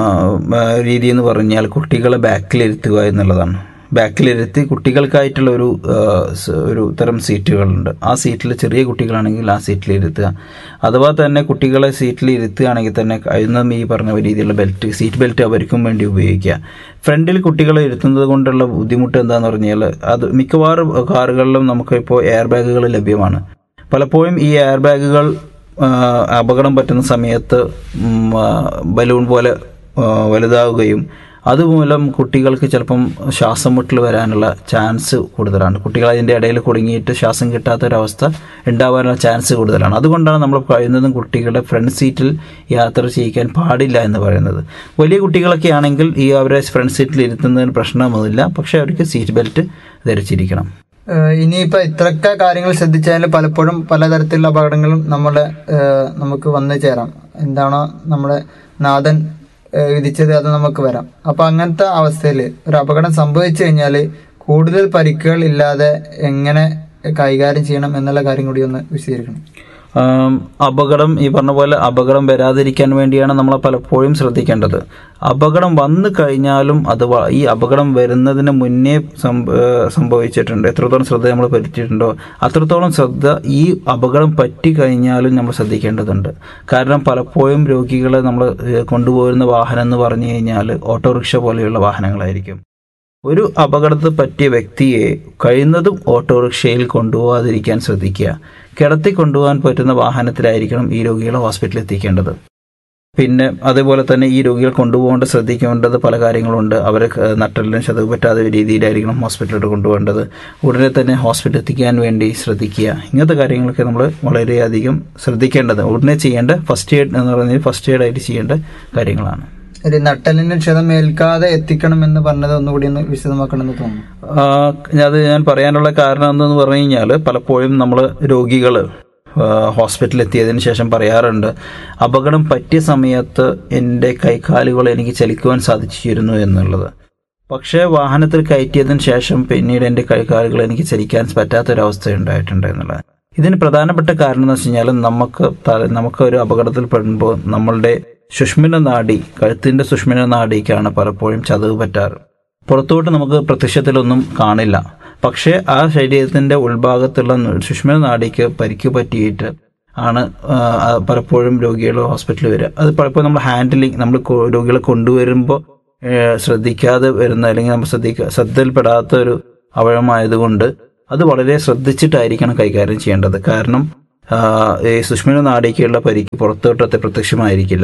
രീതി എന്ന് പറഞ്ഞാൽ കുട്ടികളെ ബാക്കിലിരുത്തുക എന്നുള്ളതാണ് ബാക്കിലിരുത്തി കുട്ടികൾക്കായിട്ടുള്ള ഒരു ആ, സ്- ഒരു തരം സീറ്റുകളുണ്ട് ആ സീറ്റിൽ ചെറിയ കുട്ടികളാണെങ്കിൽ ആ സീറ്റിൽ ഇരുത്തുക അഥവാ തന്നെ കുട്ടികളെ സീറ്റിൽ ഇരുത്തുകയാണെങ്കിൽ തന്നെ കഴിയുന്നതും ഈ പറഞ്ഞ രീതിയിലുള്ള ബെൽറ്റ് സീറ്റ് ബെൽറ്റ് അവർക്കും വേണ്ടി ഉപയോഗിക്കുക ഫ്രണ്ടിൽ കുട്ടികളെ ഇരുത്തുന്നത് കൊണ്ടുള്ള ബുദ്ധിമുട്ട് എന്താന്ന് പറഞ്ഞാൽ അത് മിക്കവാറും കാറുകളിലും നമുക്ക് ഇപ്പോൾ എയർ ബാഗുകൾ ലഭ്യമാണ് പലപ്പോഴും ഈ എയർ ബാഗുകൾ ആ, അപകടം പറ്റുന്ന സമയത്ത് ഉം, ആ, ബലൂൺ പോലെ ആ, വലുതാവുകയും അതുമൂലം കുട്ടികൾക്ക് ചിലപ്പം ശ്വാസം മുട്ടൽ വരാനുള്ള ചാൻസ് കൂടുതലാണ് കുട്ടികൾ അതിൻ്റെ ഇടയിൽ കുടുങ്ങിയിട്ട് ശ്വാസം കിട്ടാത്തൊരവസ്ഥ ഉണ്ടാവാനുള്ള ചാൻസ് കൂടുതലാണ് അതുകൊണ്ടാണ് നമ്മൾ കഴിയുന്നതും കുട്ടികളെ ഫ്രണ്ട് സീറ്റിൽ യാത്ര ചെയ്യിക്കാൻ പാടില്ല എന്ന് പറയുന്നത് വലിയ കുട്ടികളൊക്കെ ആണെങ്കിൽ ഈ അവരെ ഫ്രണ്ട് സീറ്റിൽ ഇരുത്തുന്നതിന് പ്രശ്നമൊന്നുമില്ല പക്ഷേ അവർക്ക് സീറ്റ് ബെൽറ്റ് ധരിച്ചിരിക്കണം ഏഹ് ഇനിയിപ്പോ ഇത്രയൊക്കെ കാര്യങ്ങൾ ശ്രദ്ധിച്ചാൽ പലപ്പോഴും പലതരത്തിലുള്ള അപകടങ്ങളും നമ്മുടെ ഏഹ് നമുക്ക് വന്നു ചേരാം എന്താണോ നമ്മുടെ നാഥൻ ഏഹ് വിധിച്ചത് അത് നമുക്ക് വരാം അപ്പൊ അങ്ങനത്തെ അവസ്ഥയിൽ ഒരു അപകടം സംഭവിച്ചു കഴിഞ്ഞാൽ കൂടുതൽ പരിക്കുകൾ ഇല്ലാതെ എങ്ങനെ കൈകാര്യം ചെയ്യണം എന്നുള്ള കാര്യം കൂടി ഒന്ന് വിശദീകരിക്കണം ആം, അപകടം ഈ പറഞ്ഞ പോലെ അപകടം വരാതിരിക്കാൻ വേണ്ടിയാണ് നമ്മൾ പലപ്പോഴും ശ്രദ്ധിക്കേണ്ടത് അപകടം വന്നു കഴിഞ്ഞാലും അത് വ- ഈ അപകടം വരുന്നതിന് മുന്നേ സംഭ- ഏഹ് സംഭവിച്ചിട്ടുണ്ട് എത്രത്തോളം ശ്രദ്ധ നമ്മൾ പറ്റിയിട്ടുണ്ടോ അത്രത്തോളം ശ്രദ്ധ ഈ അപകടം പറ്റി കഴിഞ്ഞാലും നമ്മൾ ശ്രദ്ധിക്കേണ്ടതുണ്ട് കാരണം പലപ്പോഴും രോഗികളെ നമ്മൾ ഏഹ് കൊണ്ടുപോകുന്ന വാഹനം എന്ന് പറഞ്ഞു കഴിഞ്ഞാൽ ഓട്ടോറിക്ഷ പോലെയുള്ള വാഹനങ്ങളായിരിക്കും ഒരു അപകടത്തിൽ പറ്റിയ വ്യക്തിയെ കഴിയുന്നതും ഓട്ടോറിക്ഷയിൽ കൊണ്ടുപോകാതിരിക്കാൻ ശ്രദ്ധിക്കുക കിടത്തി കൊണ്ടുപോകാൻ പറ്റുന്ന വാഹനത്തിലായിരിക്കണം ഈ രോഗികളെ ഹോസ്പിറ്റലിൽ എത്തിക്കേണ്ടത് പിന്നെ അതേപോലെ തന്നെ ഈ രോഗികൾ കൊണ്ടുപോകേണ്ട ശ്രദ്ധിക്കേണ്ടത് പല കാര്യങ്ങളുണ്ട് അവരെ ക- നട്ടെല്ലിന് ചതവ് പറ്റാത്ത രീതിയിലായിരിക്കണം ഹോസ്പിറ്റലിലോട്ട് കൊണ്ടുപോകേണ്ടത് ഉടനെ തന്നെ ഹോസ്പിറ്റലിൽ എത്തിക്കാൻ വേണ്ടി ശ്രദ്ധിക്കുക ഇങ്ങനത്തെ കാര്യങ്ങളൊക്കെ നമ്മൾ വളരെയധികം ശ്രദ്ധിക്കേണ്ടത് ഉടനെ ചെയ്യേണ്ട ഫസ്റ്റ് എയ്ഡ് എന്ന് പറയുന്നത് ഫസ്റ്റ് എയ്ഡ് ആയിട്ട് ചെയ്യേണ്ട കാര്യങ്ങളാണ് ഒരു നട്ടലിന് ക്ഷതം ഏൽക്കാതെ എത്തിക്കണം എന്ന് പറഞ്ഞത് ഒന്നുകൂടി ഒന്ന് വിശദമാക്കണമെന്ന് തോന്നുന്നു ആ, അത് ഞാൻ പറയാനുള്ള കാരണം എന്തെന്ന് പറഞ്ഞു കഴിഞ്ഞാൽ പലപ്പോഴും നമ്മൾ രോഗികൾ ഹോസ്പിറ്റലിൽ എത്തിയതിന് ശേഷം പറയാറുണ്ട് അപകടം പറ്റിയ സമയത്ത് എൻ്റെ കൈകാലുകൾ എനിക്ക് ചലിക്കുവാൻ സാധിച്ചിരുന്നു എന്നുള്ളത് പക്ഷേ വാഹനത്തിൽ കയറ്റിയതിന് ശേഷം പിന്നീട് എൻ്റെ കൈകാലുകൾ എനിക്ക് ചലിക്കാൻ പറ്റാത്തൊരവസ്ഥ ഉണ്ടായിട്ടുണ്ട് എന്നുള്ളത് ഇതിന് പ്രധാനപ്പെട്ട കാരണം എന്ന് വെച്ച് കഴിഞ്ഞാൽ നമുക്ക് തല- നമുക്ക് ഒരു അപകടത്തിൽ പെടുമ്പോൾ നമ്മളുടെ സുഷ്മിന നാഡി കഴുത്തിൻ്റെ സുഷ്മിന നാഡിക്കാണ് പലപ്പോഴും ചതവ് പറ്റാറ് പുറത്തോട്ട് നമുക്ക് പ്രത്യക്ഷത്തിലൊന്നും കാണില്ല പക്ഷേ ആ ശരീരത്തിന്റെ ഉൾഭാഗത്തുള്ള സുഷ്മിന നാഡിക്ക് പരിക്ക് പറ്റിയിട്ട് ആണ് ആ, ആ, പലപ്പോഴും രോഗികൾ ഹോസ്പിറ്റലിൽ വരിക അത് പലപ്പോഴും നമ്മൾ ഹാൻഡിലിങ് നമ്മൾ കൊ- രോഗികളെ കൊണ്ടുവരുമ്പോൾ ഏഹ്, ശ്രദ്ധിക്കാതെ വരുന്ന അല്ലെങ്കിൽ നമ്മൾ ശ്രദ്ധിക്ക ശ്രദ്ധയിൽപ്പെടാത്ത ഒരു അവയവമായതുകൊണ്ട് അത് വളരെ ശ്രദ്ധിച്ചിട്ടായിരിക്കണം കൈകാര്യം ചെയ്യേണ്ടത് കാരണം ആ, ഈ സുഷ്മിന നാഡിക്കുള്ള പരിക്ക് പുറത്തോട്ടത്തെ പ്രത്യക്ഷമായിരിക്കില്ല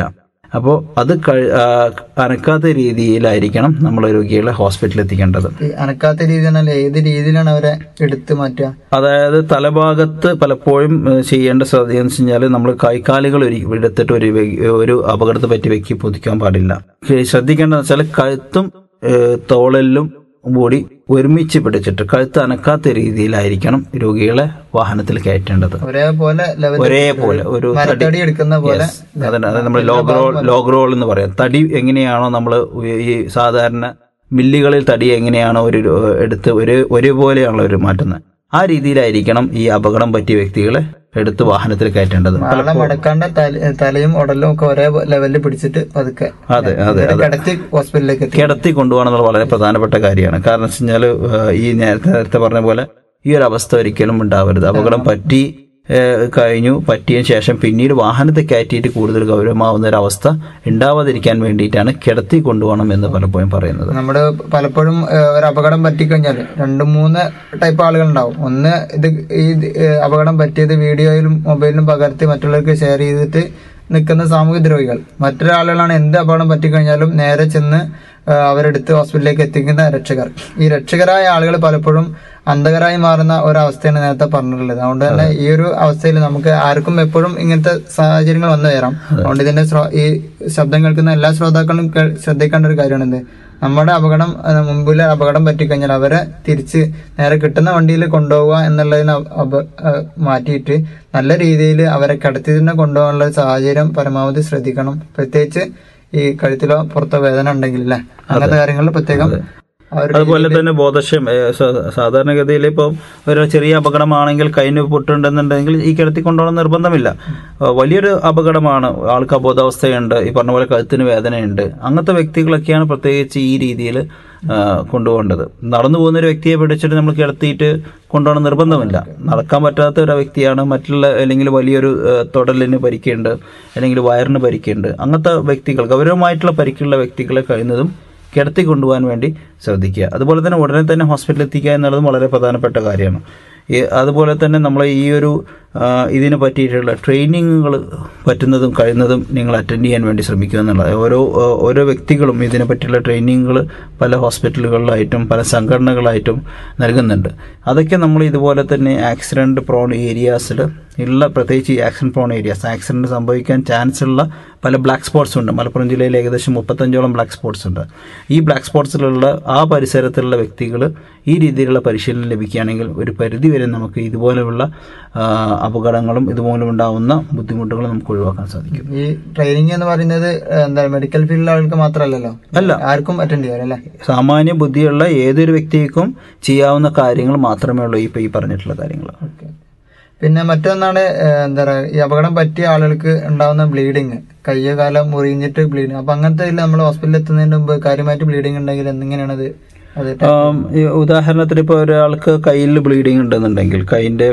അപ്പോൾ അത് കഴി- ആ, അനക്കാത്ത രീതിയിലായിരിക്കണം നമ്മൾ രോഗികളെ ഹോസ്പിറ്റലിൽ എത്തിക്കേണ്ടത് ഈ അനക്കാത്ത രീതി പറഞ്ഞാൽ ഏത് രീതിയിലാണ് അവരെ എടുത്തു മാറ്റുക അതായത് തലഭാഗത്ത് പലപ്പോഴും ഏഹ്, ചെയ്യേണ്ട ശ്രദ്ധ എന്ന് വെച്ച് കഴിഞ്ഞാൽ നമ്മൾ കൈക്കാലുകൾ ഒരു എടുത്തിട്ട് ഒരു വ്യ- ഒരു അപകടത്തെ പറ്റി വെക്കി പൊതിക്കാൻ പാടില്ല ഏഹ്, ശ്രദ്ധിക്കേണ്ടതെന്ന് വെച്ചാൽ കഴുത്തും ഏഹ്, തോളലിലും കൂടി ഒരുമിച്ച് പിടിച്ചിട്ട് കഴുത്ത് അനക്കാത്ത രീതിയിലായിരിക്കണം രോഗികളെ വാഹനത്തിൽ കയറ്റേണ്ടത് ഒരേപോലെ ലെവൽ ഒരേപോലെ ഒരു തടി മരത്തടി എടുക്കുന്ന പോലെ അതന്നെ അത് നമ്മൾ ലോഗ്രോ ലോഗ്രോൾ എന്ന് പറയാം തടി എങ്ങനെയാണോ നമ്മൾ ഈ സാധാരണ മില്ലുകളിൽ തടി എങ്ങനെയാണോ ഒരു രോ- എടുത്ത് ഒരു ഒരേപോലെയാണല്ലോ ഒരു മാറ്റുന്നത് ആ രീതിയിലായിരിക്കണം ഈ അപകടം പറ്റിയ വ്യക്തികളെ എടുത്ത് വാഹനത്തിൽ കയറ്റേണ്ടത് ആളെ മടക്കാണ്ട തല- തലയും ഉടലും ഒക്കെ ഒരേ ലെവലിൽ പിടിച്ചിട്ട് പതുക്കെ അതെ അതെ എന്നിട്ട് അതെ കിടത്തി ഹോസ്പിറ്റലിലേക്ക് എത്തി കിടത്തി കൊണ്ടുപോകണം എന്നുള്ള വളരെ പ്രധാനപ്പെട്ട കാര്യമാണ് കാരണം വെച്ച് കഴിഞ്ഞാൽ ഈ നേരത്തെ നേരത്തെ പറഞ്ഞ പോലെ ഈ ഒരു അവസ്ഥ ഒരിക്കലും ഉണ്ടാവരുത് അപകടം പറ്റി ഏഹ്, കഴിഞ്ഞു പറ്റിയതിനു ശേഷം പിന്നീട് വാഹനത്തെ കയറ്റിയിട്ട് കൂടുതൽ ഗൗരവമാവുന്ന ഒരു അവസ്ഥ ഉണ്ടാവാതിരിക്കാൻ വേണ്ടിയിട്ടാണ് കിടത്തി കൊണ്ടുപോകണം എന്ന് പലപ്പോഴും പറയുന്നത് നമ്മുടെ പലപ്പോഴും ഏഹ്, ഒരു അപകടം പറ്റിക്കഴിഞ്ഞാൽ രണ്ട് മൂന്ന് ടൈപ്പ് ആളുകൾ ഉണ്ടാവും ഒന്ന് ഇത് ഈ ഏഹ്, അപകടം പറ്റിയത് വീഡിയോയിലും മൊബൈലിലും പകർത്തി മറ്റുള്ളവർക്ക് ഷെയർ ചെയ്തിട്ട് നിൽക്കുന്ന സാമൂഹ്യ ദ്രോഹികൾ മറ്റൊരാളുകളാണ് എന്ത് അപകടം പറ്റിക്കഴിഞ്ഞാലും നേരെ ചെന്ന് ഏഹ്, അവരെടുത്ത് ഹോസ്പിറ്റലിലേക്ക് എത്തിക്കുന്ന രക്ഷകർ ഈ രക്ഷകരായ ആളുകൾ പലപ്പോഴും അന്ധകരായി മാറുന്ന ഒരവസ്ഥയാണ് നേരത്തെ പറഞ്ഞിട്ടുള്ളത് അതുകൊണ്ട് തന്നെ ഈ ഒരു അവസ്ഥയിൽ നമുക്ക് ആർക്കും എപ്പോഴും ഇങ്ങനത്തെ സാഹചര്യങ്ങൾ വന്നു വരാം അതുകൊണ്ട് ഇതിന്റെ ശ്രോ- ഈ ശബ്ദം കേൾക്കുന്ന എല്ലാ ശ്രോതാക്കളും കേ- ശ്രദ്ധിക്കേണ്ട ഒരു കാര്യമാണ് എന്ത് നമ്മുടെ അപകടം അത് മുമ്പിൽ അപകടം പറ്റിക്കഴിഞ്ഞാൽ അവരെ തിരിച്ച് നേരെ കിട്ടുന്ന വണ്ടിയിൽ കൊണ്ടുപോവുക എന്നുള്ളതിന് അപ- അപ- ഏഹ് മാറ്റിയിട്ട് നല്ല രീതിയിൽ അവരെ കിടത്തി തന്നെ കൊണ്ടുപോകാനുള്ള ഒരു സാഹചര്യം പരമാവധി ശ്രദ്ധിക്കണം പ്രത്യേകിച്ച് ഈ കഴുത്തിലോ പുറത്തോ വേദന ഉണ്ടെങ്കിൽ അല്ലേ അങ്ങനത്തെ കാര്യങ്ങളിൽ പ്രത്യേകം ആ ഒരു അതുപോലെ തന്നെ ബോധക്ഷം ഏഹ്, സ- സാധാരണഗതിയിൽ ഇപ്പോൾ ഒരു ചെറിയ അപകടമാണെങ്കിൽ കൈന് പൊട്ടുണ്ടെന്നുണ്ടെങ്കിൽ ഈ കിടത്തി കൊണ്ടുപോകണം നിർബന്ധമില്ല ഏഹ്, വലിയൊരു അപകടമാണ് ആൾക്ക് അബോധാവസ്ഥയുണ്ട് ഈ പറഞ്ഞ പോലെ കഴുത്തിന് വേദനയുണ്ട് അങ്ങനത്തെ വ്യക്തികളൊക്കെയാണ് പ്രത്യേകിച്ച് ഈ രീതിയിൽ കൊണ്ടുപോകേണ്ടത് നടന്നു പോകുന്ന ഒരു വ്യക്തിയെ പിടിച്ചിട്ട് നമ്മൾ കിടത്തിയിട്ട് കൊണ്ടുപോകണം നിർബന്ധമില്ല നടക്കാൻ പറ്റാത്ത ഒരു വ്യക്തിയാണ് മറ്റുള്ള അല്ലെങ്കിൽ വലിയൊരു ഏഹ്, തൊടലിന് പരിക്കുണ്ട് അല്ലെങ്കിൽ വയറിന് പരിക്കുണ്ട് അങ്ങനത്തെ വ്യക്തികൾ ഗൗരവമായിട്ടുള്ള പരിക്കുള്ള വ്യക്തികളെ കഴിയുന്നതും കിടത്തി കൊണ്ടുപോകാൻ വേണ്ടി ശ്രദ്ധിക്കുക അതുപോലെ തന്നെ ഉടനെ തന്നെ ഹോസ്പിറ്റലിൽ എത്തിക്കുക എന്നുള്ളതും വളരെ പ്രധാനപ്പെട്ട കാര്യമാണ് ഈ അതുപോലെ തന്നെ നമ്മൾ ഈ ഒരു ആ, ഇതിന് പറ്റിയിട്ടുള്ള ട്രെയിനിങ്ങുകൾ പറ്റുന്നതും കഴിയുന്നതും നിങ്ങൾ അറ്റൻഡ് ചെയ്യാൻ വേണ്ടി ശ്രമിക്കുക എന്നുള്ളത് ഓരോ ആ, ഓരോ വ്യക്തികളും ഇതിനെ പറ്റിയുള്ള ട്രെയിനിങ്ങുകൾ പല ഹോസ്പിറ്റലുകളിലായിട്ടും പല സംഘടനകളായിട്ടും നൽകുന്നുണ്ട് അതൊക്കെ നമ്മൾ ഇതുപോലെ തന്നെ ആക്സിഡൻറ്റ് പ്രോൺ ഏരിയാസിൽ ഉള്ള പ്രത്യേകിച്ച് ഈ ആക്സിഡൻറ്റ് പ്രോൺ ഏരിയാസ് ആക്സിഡൻറ്റ് സംഭവിക്കാൻ ചാൻസ് ഉള്ള പല ബ്ലാക്ക് സ്പോട്ട്സ് ഉണ്ട് മലപ്പുറം ജില്ലയിൽ ഏകദേശം മുപ്പത്തഞ്ചോളം ബ്ലാക്ക് സ്പോട്ട്സ് ഉണ്ട് ഈ ബ്ലാക്ക് സ്പോട്ട്സിലുള്ള ആ പരിസരത്തുള്ള വ്യക്തികൾ ഈ രീതിയിലുള്ള പരിശീലനം ലഭിക്കുകയാണെങ്കിൽ ഒരു പരിധി വരെ നമുക്ക് ഇതുപോലെയുള്ള ആ, അപകടങ്ങളും ഇതുമൂലം ഉണ്ടാവുന്ന ബുദ്ധിമുട്ടുകളും നമുക്ക് ഒഴിവാക്കാൻ സാധിക്കും ഈ ട്രെയിനിങ് എന്ന് പറയുന്നത് ഏഹ്, എന്താ മെഡിക്കൽ ഫീൽഡിലെ ആൾക്ക് മാത്രമല്ലല്ലോ അല്ല. ആർക്കും അറ്റൻഡ് ചെയ്യാം അല്ലേ സാമാന്യ ബുദ്ധിയുള്ള ഏതൊരു വ്യക്തിക്കും ചെയ്യാവുന്ന കാര്യങ്ങൾ മാത്രമേ ഉള്ളൂ ഇപ്പോൾ ഈ പറഞ്ഞിട്ടുള്ള കാര്യങ്ങൾ ഓക്കെ പിന്നെ മറ്റൊന്നാണ് ഏഹ്, എന്താ പറയാ ഈ അപകടം പറ്റിയ ആളുകൾക്ക് ഉണ്ടാവുന്ന ബ്ലീഡിങ് കയ്യോ കാലം മുറിഞ്ഞിട്ട് ബ്ലീഡിങ് അപ്പൊ അങ്ങനത്തെ നമ്മൾ ഹോസ്പിറ്റലിൽ എത്തുന്നതിന് മുമ്പ് കാര്യമായിട്ട് ബ്ലീഡിങ് ഉണ്ടെങ്കിൽ എന്തെങ്ങനെയാണത് അത് ആം, ഈ ഉദാഹരണത്തിന് ഇപ്പോൾ ഒരാൾക്ക് കയ്യിൽ ബ്ലീഡിങ് ഉണ്ടെന്നുണ്ടെങ്കിൽ കൈയിൻ്റെ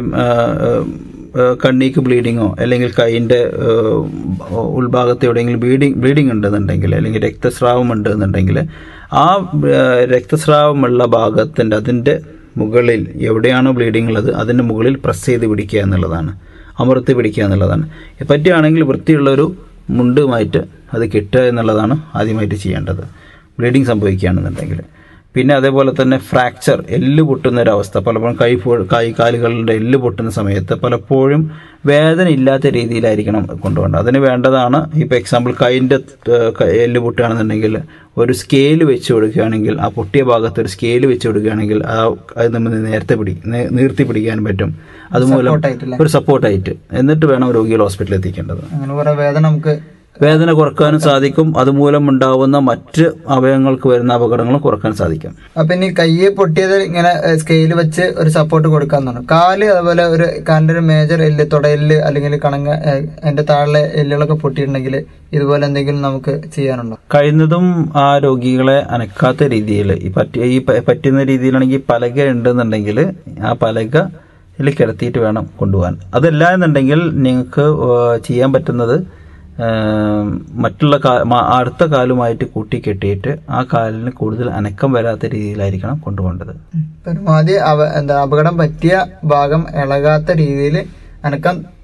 കണ്ണീക്ക് ബ്ലീഡിങ്ങോ അല്ലെങ്കിൽ കൈയിൻ്റെ ഉൾഭാഗത്ത് എവിടെയെങ്കിലും ബ്ലീഡിങ് ബ്ലീഡിങ് ഉണ്ടെന്നുണ്ടെങ്കിൽ അല്ലെങ്കിൽ രക്തസ്രാവം ഉണ്ടെന്നുണ്ടെങ്കിൽ ആ ആ, രക്തസ്രാവമുള്ള ഭാഗത്തിൻ്റെ അതിൻ്റെ മുകളിൽ എവിടെയാണോ ബ്ലീഡിംഗ് ഉള്ളത് അതിൻ്റെ മുകളിൽ പ്രസ് ചെയ്ത് പിടിക്കുക എന്നുള്ളതാണ് അമർത്തി പിടിക്കുക എന്നുള്ളതാണ് പറ്റുകയാണെങ്കിൽ വൃത്തിയുള്ളൊരു മുണ്ടുമായിട്ട് അത് കിട്ടുക എന്നുള്ളതാണ് ആദ്യമായിട്ട് ചെയ്യേണ്ടത് ബ്ലീഡിങ് സംഭവിക്കുകയാണെന്നുണ്ടെങ്കിൽ പിന്നെ അതേപോലെ തന്നെ ഫ്രാക്ചർ എല്ല് പൊട്ടുന്ന ഒരവസ്ഥ പലപ്പോഴും കൈ പോ- കൈ കാലുകളുടെ എല്ല് പൊട്ടുന്ന സമയത്ത് പലപ്പോഴും വേദന ഇല്ലാത്ത രീതിയിലായിരിക്കണം കൊണ്ടുപോകേണ്ടത് അതിന് വേണ്ടതാണ് ഇപ്പോൾ എക്സാമ്പിൾ കൈൻ്റെ എല്ല് പൊട്ടുകയാണെന്നുണ്ടെങ്കിൽ ഒരു സ്കെയിൽ വെച്ച് കൊടുക്കുകയാണെങ്കിൽ ആ പൊട്ടിയ ഭാഗത്ത് ഒരു സ്കെയിൽ വെച്ച് കൊടുക്കുകയാണെങ്കിൽ ആ അത് നമ്മൾ നേരത്തെ പിടി നേ- നീർത്തി പിടിക്കാൻ പറ്റും അതുമൂലം Support ആയിട്ടല്ലേ? ഒരു സപ്പോർട്ടായിട്ട് എന്നിട്ട് വേണം രോഗികൾ ഹോസ്പിറ്റലിൽ എത്തിക്കേണ്ടത് അങ്ങനെ കുറെ വേദന നമുക്ക് വേദന കുറക്കാനും സാധിക്കും അതുമൂലം ഉണ്ടാവുന്ന മറ്റ് അവയവങ്ങൾക്ക് വരുന്ന അപകടങ്ങളും കുറക്കാൻ സാധിക്കും അപ്പൊ ഇനി കയ്യെ പൊട്ടിയത് ഇങ്ങനെ സ്കെയിൽ വെച്ച് ഒരു സപ്പോർട്ട് കൊടുക്കാന്ന് പറഞ്ഞു കാല് അതുപോലെ ഒരു കാലിന്റെ ഒരു മേജർ എല്ല് തുടയെല്ല് അല്ലെങ്കിൽ കണങ്ങ ഏഹ്, അതിന്റെ താഴെ എല്ലുകളൊക്കെ പൊട്ടിയിട്ടുണ്ടെങ്കിൽ ഇതുപോലെ എന്തെങ്കിലും നമുക്ക് ചെയ്യാനുണ്ടോ കഴിയുന്നതും ആ രോഗികളെ അനക്കാത്ത രീതിയിൽ ഈ പറ്റിയ ഈ പ- പറ്റുന്ന രീതിയിലാണെങ്കിൽ പലക ഉണ്ടെന്നുണ്ടെങ്കിൽ ആ പലക ഇതിൽ കിടത്തിയിട്ട് വേണം കൊണ്ടുപോകാൻ അതല്ല എന്നുണ്ടെങ്കിൽ നിങ്ങൾക്ക് ഏഹ്, ചെയ്യാൻ പറ്റുന്നത് ഏഹ്, മറ്റുള്ള കാ മ- അടുത്ത കാലുമായിട്ട് കൂട്ടി കെട്ടിയിട്ട് ആ കാലിന് കൂടുതൽ അനക്കം വരാത്ത രീതിയിലായിരിക്കണം കൊണ്ടുപോകേണ്ടത് പരമാവധി അവ എന്താ അപകടം പറ്റിയ ഭാഗം ഇളകാത്ത രീതിയിൽ അനക്കം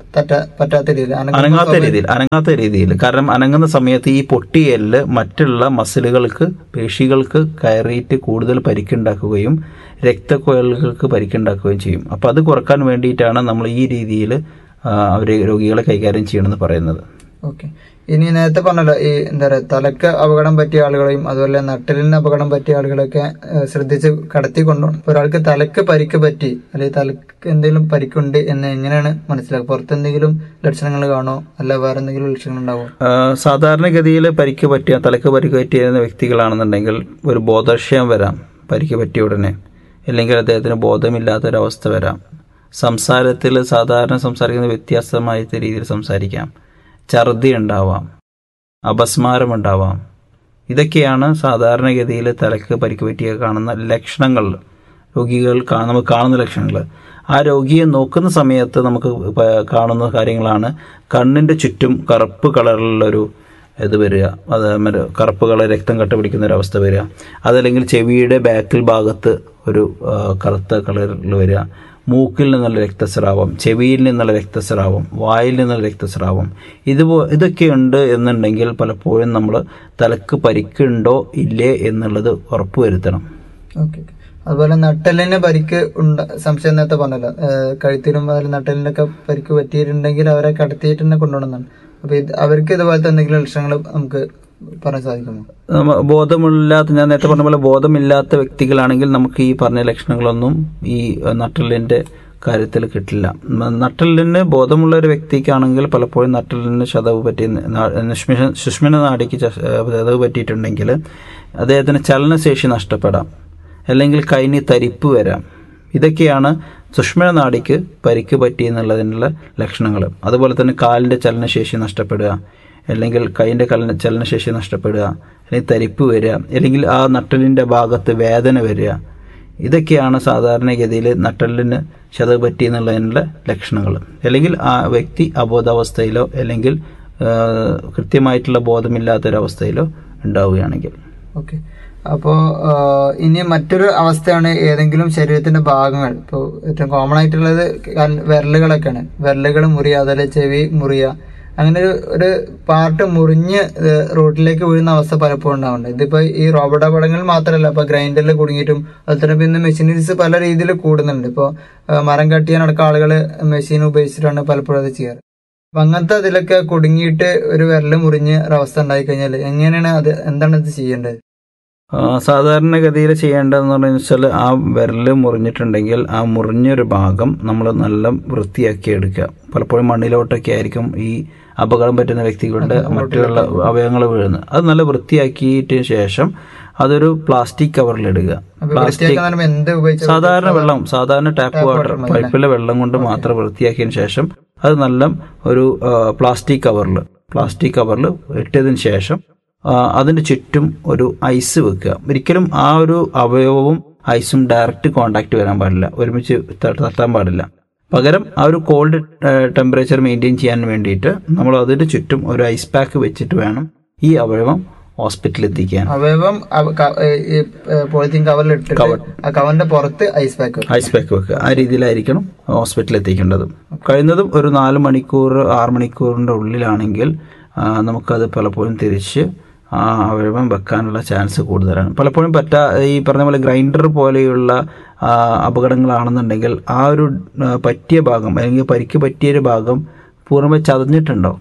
തട്ട പറ്റാത്ത രീതിയിൽ അനങ്ങുമ്പോൾ അനങ്ങാത്ത സ്വാഭാവിക- രീതിയിൽ അനങ്ങാത്ത രീതിയിൽ കാരണം അനങ്ങുന്ന സമയത്ത് ഈ പൊട്ടിയെല്ല് മറ്റുള്ള മസിലുകൾക്ക് പേശികൾക്ക് കയറിയിട്ട് കൂടുതൽ പരിക്കുണ്ടാക്കുകയും രക്തക്കുഴലുകൾക്ക് പരിക്കുണ്ടാക്കുകയും ചെയ്യും അപ്പോൾ അത് കുറക്കാൻ വേണ്ടിയിട്ടാണ് നമ്മൾ ഈ രീതിയിൽ അവർ രോഗികളെ കൈകാര്യം ചെയ്യണമെന്ന് പറയുന്നത് ഓക്കെ ഇനി നേരത്തെ പറഞ്ഞല്ലോ ഈ എന്താ പറയാ തലക്ക് അപകടം പറ്റിയ ആളുകളെയും അതുപോലെ നട്ടലിന് അപകടം പറ്റിയ ആളുകളെയൊക്കെ ഏഹ്, ശ്രദ്ധിച്ച് കടത്തി കൊണ്ടുപോകണം ഇപ്പൊ ഒരാൾക്ക് തലക്ക് പരിക്ക് പറ്റി അല്ലെങ്കിൽ തലക്ക് എന്തെങ്കിലും പരിക്കുണ്ട് എന്ന് എങ്ങനെയാണ് മനസ്സിലാക്കുക പുറത്ത് എന്തെങ്കിലും ലക്ഷണങ്ങൾ കാണോ അല്ല വേറെ എന്തെങ്കിലും ലക്ഷണങ്ങൾ ഉണ്ടാവോ ആ, സാധാരണഗതിയിൽ പരിക്ക് പറ്റിയ തലക്ക് പരിക്ക് പറ്റിയ വ്യക്തികളാണെന്നുണ്ടെങ്കിൽ ഒരു ബോധക്ഷയം വരാം പരിക്ക് പറ്റിയ ഉടനെ അല്ലെങ്കിൽ അദ്ദേഹത്തിന് ബോധമില്ലാത്തൊരവസ്ഥ വരാം സംസാരത്തിൽ സാധാരണ സംസാരിക്കുന്ന വ്യത്യാസമായിട്ട് രീതിയിൽ സംസാരിക്കാം ഛർദി ഉണ്ടാവാം അപസ്മാരം ഉണ്ടാവാം ഇതൊക്കെയാണ് സാധാരണഗതിയിൽ തലക്ക് പരിക്ക് പറ്റിയ കാണുന്ന ലക്ഷണങ്ങൾ രോഗികൾ കാ- നമുക്ക് കാണുന്ന ലക്ഷണങ്ങൾ ആ രോഗിയെ നോക്കുന്ന സമയത്ത് നമുക്ക് പ- കാണുന്ന കാര്യങ്ങളാണ് കണ്ണിൻ്റെ ചുറ്റും കറുപ്പ് കളറിലുള്ളൊരു ഇത് വരിക അത് മറ്റേ കറുപ്പ് കളർ രക്തം കട്ട പിടിക്കുന്ന ഒരു അവസ്ഥ വരിക അതല്ലെങ്കിൽ ചെവിയുടെ ബാക്കിൽ ഭാഗത്ത് ഒരു ആ, കറുത്ത കളറിൽ വരിക മൂക്കിൽ നിന്നുള്ള രക്തസ്രാവം ചെവിയിൽ നിന്നുള്ള രക്തസ്രാവം വായിൽ നിന്നുള്ള രക്തസ്രാവം ഇതുപോ ഇതൊക്കെയുണ്ട് എന്നുണ്ടെങ്കിൽ പലപ്പോഴും നമ്മൾ തലക്ക് പരിക്കുണ്ടോ ഇല്ലേ എന്നുള്ളത് ഉറപ്പുവരുത്തണം ഓക്കെ അതുപോലെ നട്ടലിന് പരിക്ക് ഉണ്ട സംശയം നേരത്തെ പറഞ്ഞല്ലോ ഏഹ് കഴുത്തിനും അതുപോലെ നട്ടലിനൊക്കെ പരിക്ക് പറ്റിയിട്ടുണ്ടെങ്കിൽ അവരെ കടത്തിയിട്ട് തന്നെ കൊണ്ടുപോകണമെന്നാണ് അപ്പൊ ഇത് അവർക്ക് ഇതുപോലത്തെ എന്തെങ്കിലും ലക്ഷണങ്ങൾ നമുക്ക് പറയാൻ സാധിക്കുമോ നമ്മ ബോധമില്ലാത്ത ഞാൻ നേരത്തെ പറഞ്ഞ പോലെ ബോധമില്ലാത്ത വ്യക്തികളാണെങ്കിൽ നമുക്ക് ഈ പറഞ്ഞ ലക്ഷണങ്ങളൊന്നും ഈ അഹ്, നട്ടെല്ലിന്റെ കാര്യത്തിൽ കിട്ടില്ല ന- നട്ടെല്ലിന് ബോധമുള്ള ഒരു വ്യക്തിക്കാണെങ്കിൽ പലപ്പോഴും നട്ടെല്ലിന് ചതവ് പറ്റി ന- നിഷ്മിഷ സുഷ്മിന നാടിക്ക് ച- ഏഹ്, ചതവ് പറ്റിയിട്ടുണ്ടെങ്കിൽ അദ്ദേഹത്തിന് ചലനശേഷി നഷ്ടപ്പെടാം അല്ലെങ്കിൽ കൈന് തരിപ്പ് വരാം ഇതൊക്കെയാണ് സുഷ്മിന നാടിക്ക് പരിക്ക് പറ്റി എന്നുള്ളതിനുള്ള ലക്ഷണങ്ങൾ അതുപോലെ തന്നെ കാലിൻ്റെ ചലനശേഷി നഷ്ടപ്പെടുക അല്ലെങ്കിൽ കൈൻ്റെ കലന ചലനശേഷി നഷ്ടപ്പെടുക അല്ലെങ്കിൽ തരിപ്പ് വരിക അല്ലെങ്കിൽ ആ നട്ടലിൻ്റെ ഭാഗത്ത് വേദന വരിക ഇതൊക്കെയാണ് സാധാരണഗതിയിൽ നട്ടലിന് ചതവ് പറ്റി എന്നുള്ളതിനുള്ള ലക്ഷണങ്ങൾ അല്ലെങ്കിൽ ആ വ്യക്തി അബോധാവസ്ഥയിലോ അല്ലെങ്കിൽ ആ, കൃത്യമായിട്ടുള്ള ബോധമില്ലാത്തൊരവസ്ഥയിലോ ഉണ്ടാവുകയാണെങ്കിൽ ഓക്കെ അപ്പോ ആഹ്, ഇനി മറ്റൊരു അവസ്ഥയാണ് ഏതെങ്കിലും ശരീരത്തിന്റെ ഭാഗങ്ങൾ ഇപ്പോൾ ഏറ്റവും കോമൺ ആയിട്ടുള്ളത് കാൽ- വിരലുകളൊക്കെയാണ് വിരലുകൾ മുറിയുക അതുപോലെ ചെവി മുറിയുക അങ്ങനെ ഒരു ഒരു പാർട്ട് മുറിഞ്ഞ് ഏഹ്, റോഡിലേക്ക് വീഴുന്ന അവസ്ഥ പലപ്പോഴും ഉണ്ടാവുന്നുണ്ട് ഇതിപ്പോ ഈ റോബോട്ട് അപകടങ്ങൾ മാത്രമല്ല ഇപ്പൊ ഗ്രൈൻഡറിൽ കുടുങ്ങിയിട്ടും അതുപോലെ തന്നെ ഇന്ന് മെഷീനറീസ് പല രീതിയിൽ കൂടുന്നുണ്ട് ഇപ്പോൾ മരം കട്ടിയാനടക്കം ആളുകൾ മെഷീൻ ഉപയോഗിച്ചിട്ടാണ് പലപ്പോഴും അത് ചെയ്യാറ് അപ്പൊ അങ്ങനത്തെ അതിലൊക്കെ കുടുങ്ങിയിട്ട് ഒരു വിരല് മുറിഞ്ഞ് ഒരവസ്ഥ ഉണ്ടായി കഴിഞ്ഞാൽ എങ്ങനെയാണ് അത് എന്താണ് ഇത് ചെയ്യേണ്ടത് ആ, സാധാരണഗതിയിൽ ചെയ്യേണ്ടതെന്ന് പറഞ്ഞു വെച്ചാൽ ആ വിരൽ മുറിഞ്ഞിട്ടുണ്ടെങ്കിൽ ആ മുറിഞ്ഞൊരു ഭാഗം നമ്മൾ നല്ല വൃത്തിയാക്കി എടുക്കുക പലപ്പോഴും മണ്ണിലോട്ടൊക്കെ ആയിരിക്കും ഈ അപകടം പറ്റുന്ന വ്യക്തികളുടെ മറ്റുള്ള അവയവങ്ങൾ വീഴുന്നത് അത് നല്ല വൃത്തിയാക്കിയിട്ട് ശേഷം അതൊരു പ്ലാസ്റ്റിക് കവറിലിടുക അപ്പൊ പ്ലാസ്റ്റിക് വൃത്തിയാക്കാൻ പറയുമ്പോ എന്ത് ഉപയോഗിച്ച സാധാരണ വെള്ളം സാധാരണ ടാപ്പ് വാട്ടർ മതി പൈപ്പിലെ വെള്ളം കൊണ്ട് മാത്രം വൃത്തിയാക്കിയതിന് ശേഷം അത് നല്ല ഒരു ആ, പ്ലാസ്റ്റിക് കവറിൽ പ്ലാസ്റ്റിക് കവറിൽ ഇട്ടതിന് ശേഷം ആ, അതിന് ചുറ്റും ഒരു ഐസ് വെക്കുക ഒരിക്കലും ആ ഒരു അവയവവും ഐസും ഡയറക്റ്റ് കോണ്ടാക്ട് വരാൻ പാടില്ല ഒരുമിച്ച് ത- തട്ടാൻ പാടില്ല പകരം ആ ഒരു കോൾഡ് ടെമ്പറേച്ചർ മെയിൻറ്റെയിൻ ചെയ്യാൻ വേണ്ടിയിട്ട് നമ്മൾ അതിന് ചുറ്റും ഒരു ഐസ് പാക്ക് വെച്ചിട്ട് വേണം ഈ അവയവം ഹോസ്പിറ്റലിൽ എത്തിക്കാൻ അവയവം അവ- ക- ഏ, ഈ പോളിത്തീൻ കവറിൽ ഇട്ടിട്ട് ആ കവറിന്റെ പുറത്ത് ഐസ് പാക്ക് ഐസ് പാക്ക് വെക്കുക ആ രീതിയിലായിരിക്കണം ഹോസ്പിറ്റലിൽ എത്തിക്കേണ്ടത് കഴിയുന്നതും ഒരു നാല് മണിക്കൂർ ആറ് മണിക്കൂറിൻ്റെ ഉള്ളിലാണെങ്കിൽ ആ, നമുക്കത് പലപ്പോഴും തിരിച്ച് ആ അവയവം വെക്കാനുള്ള ചാൻസ് കൂടുതലാണ് പലപ്പോഴും പറ്റാ ഈ പറഞ്ഞ പോലെ ഗ്രൈൻഡർ പോലെയുള്ള ആ, അപകടങ്ങളാണെന്നുണ്ടെങ്കിൽ ആ ഒരു ആ, പറ്റിയ ഭാഗം അല്ലെങ്കിൽ പരിക്ക് പറ്റിയൊരു ഭാഗം പൂർണ്ണമായി ചതഞ്ഞിട്ടുണ്ടോ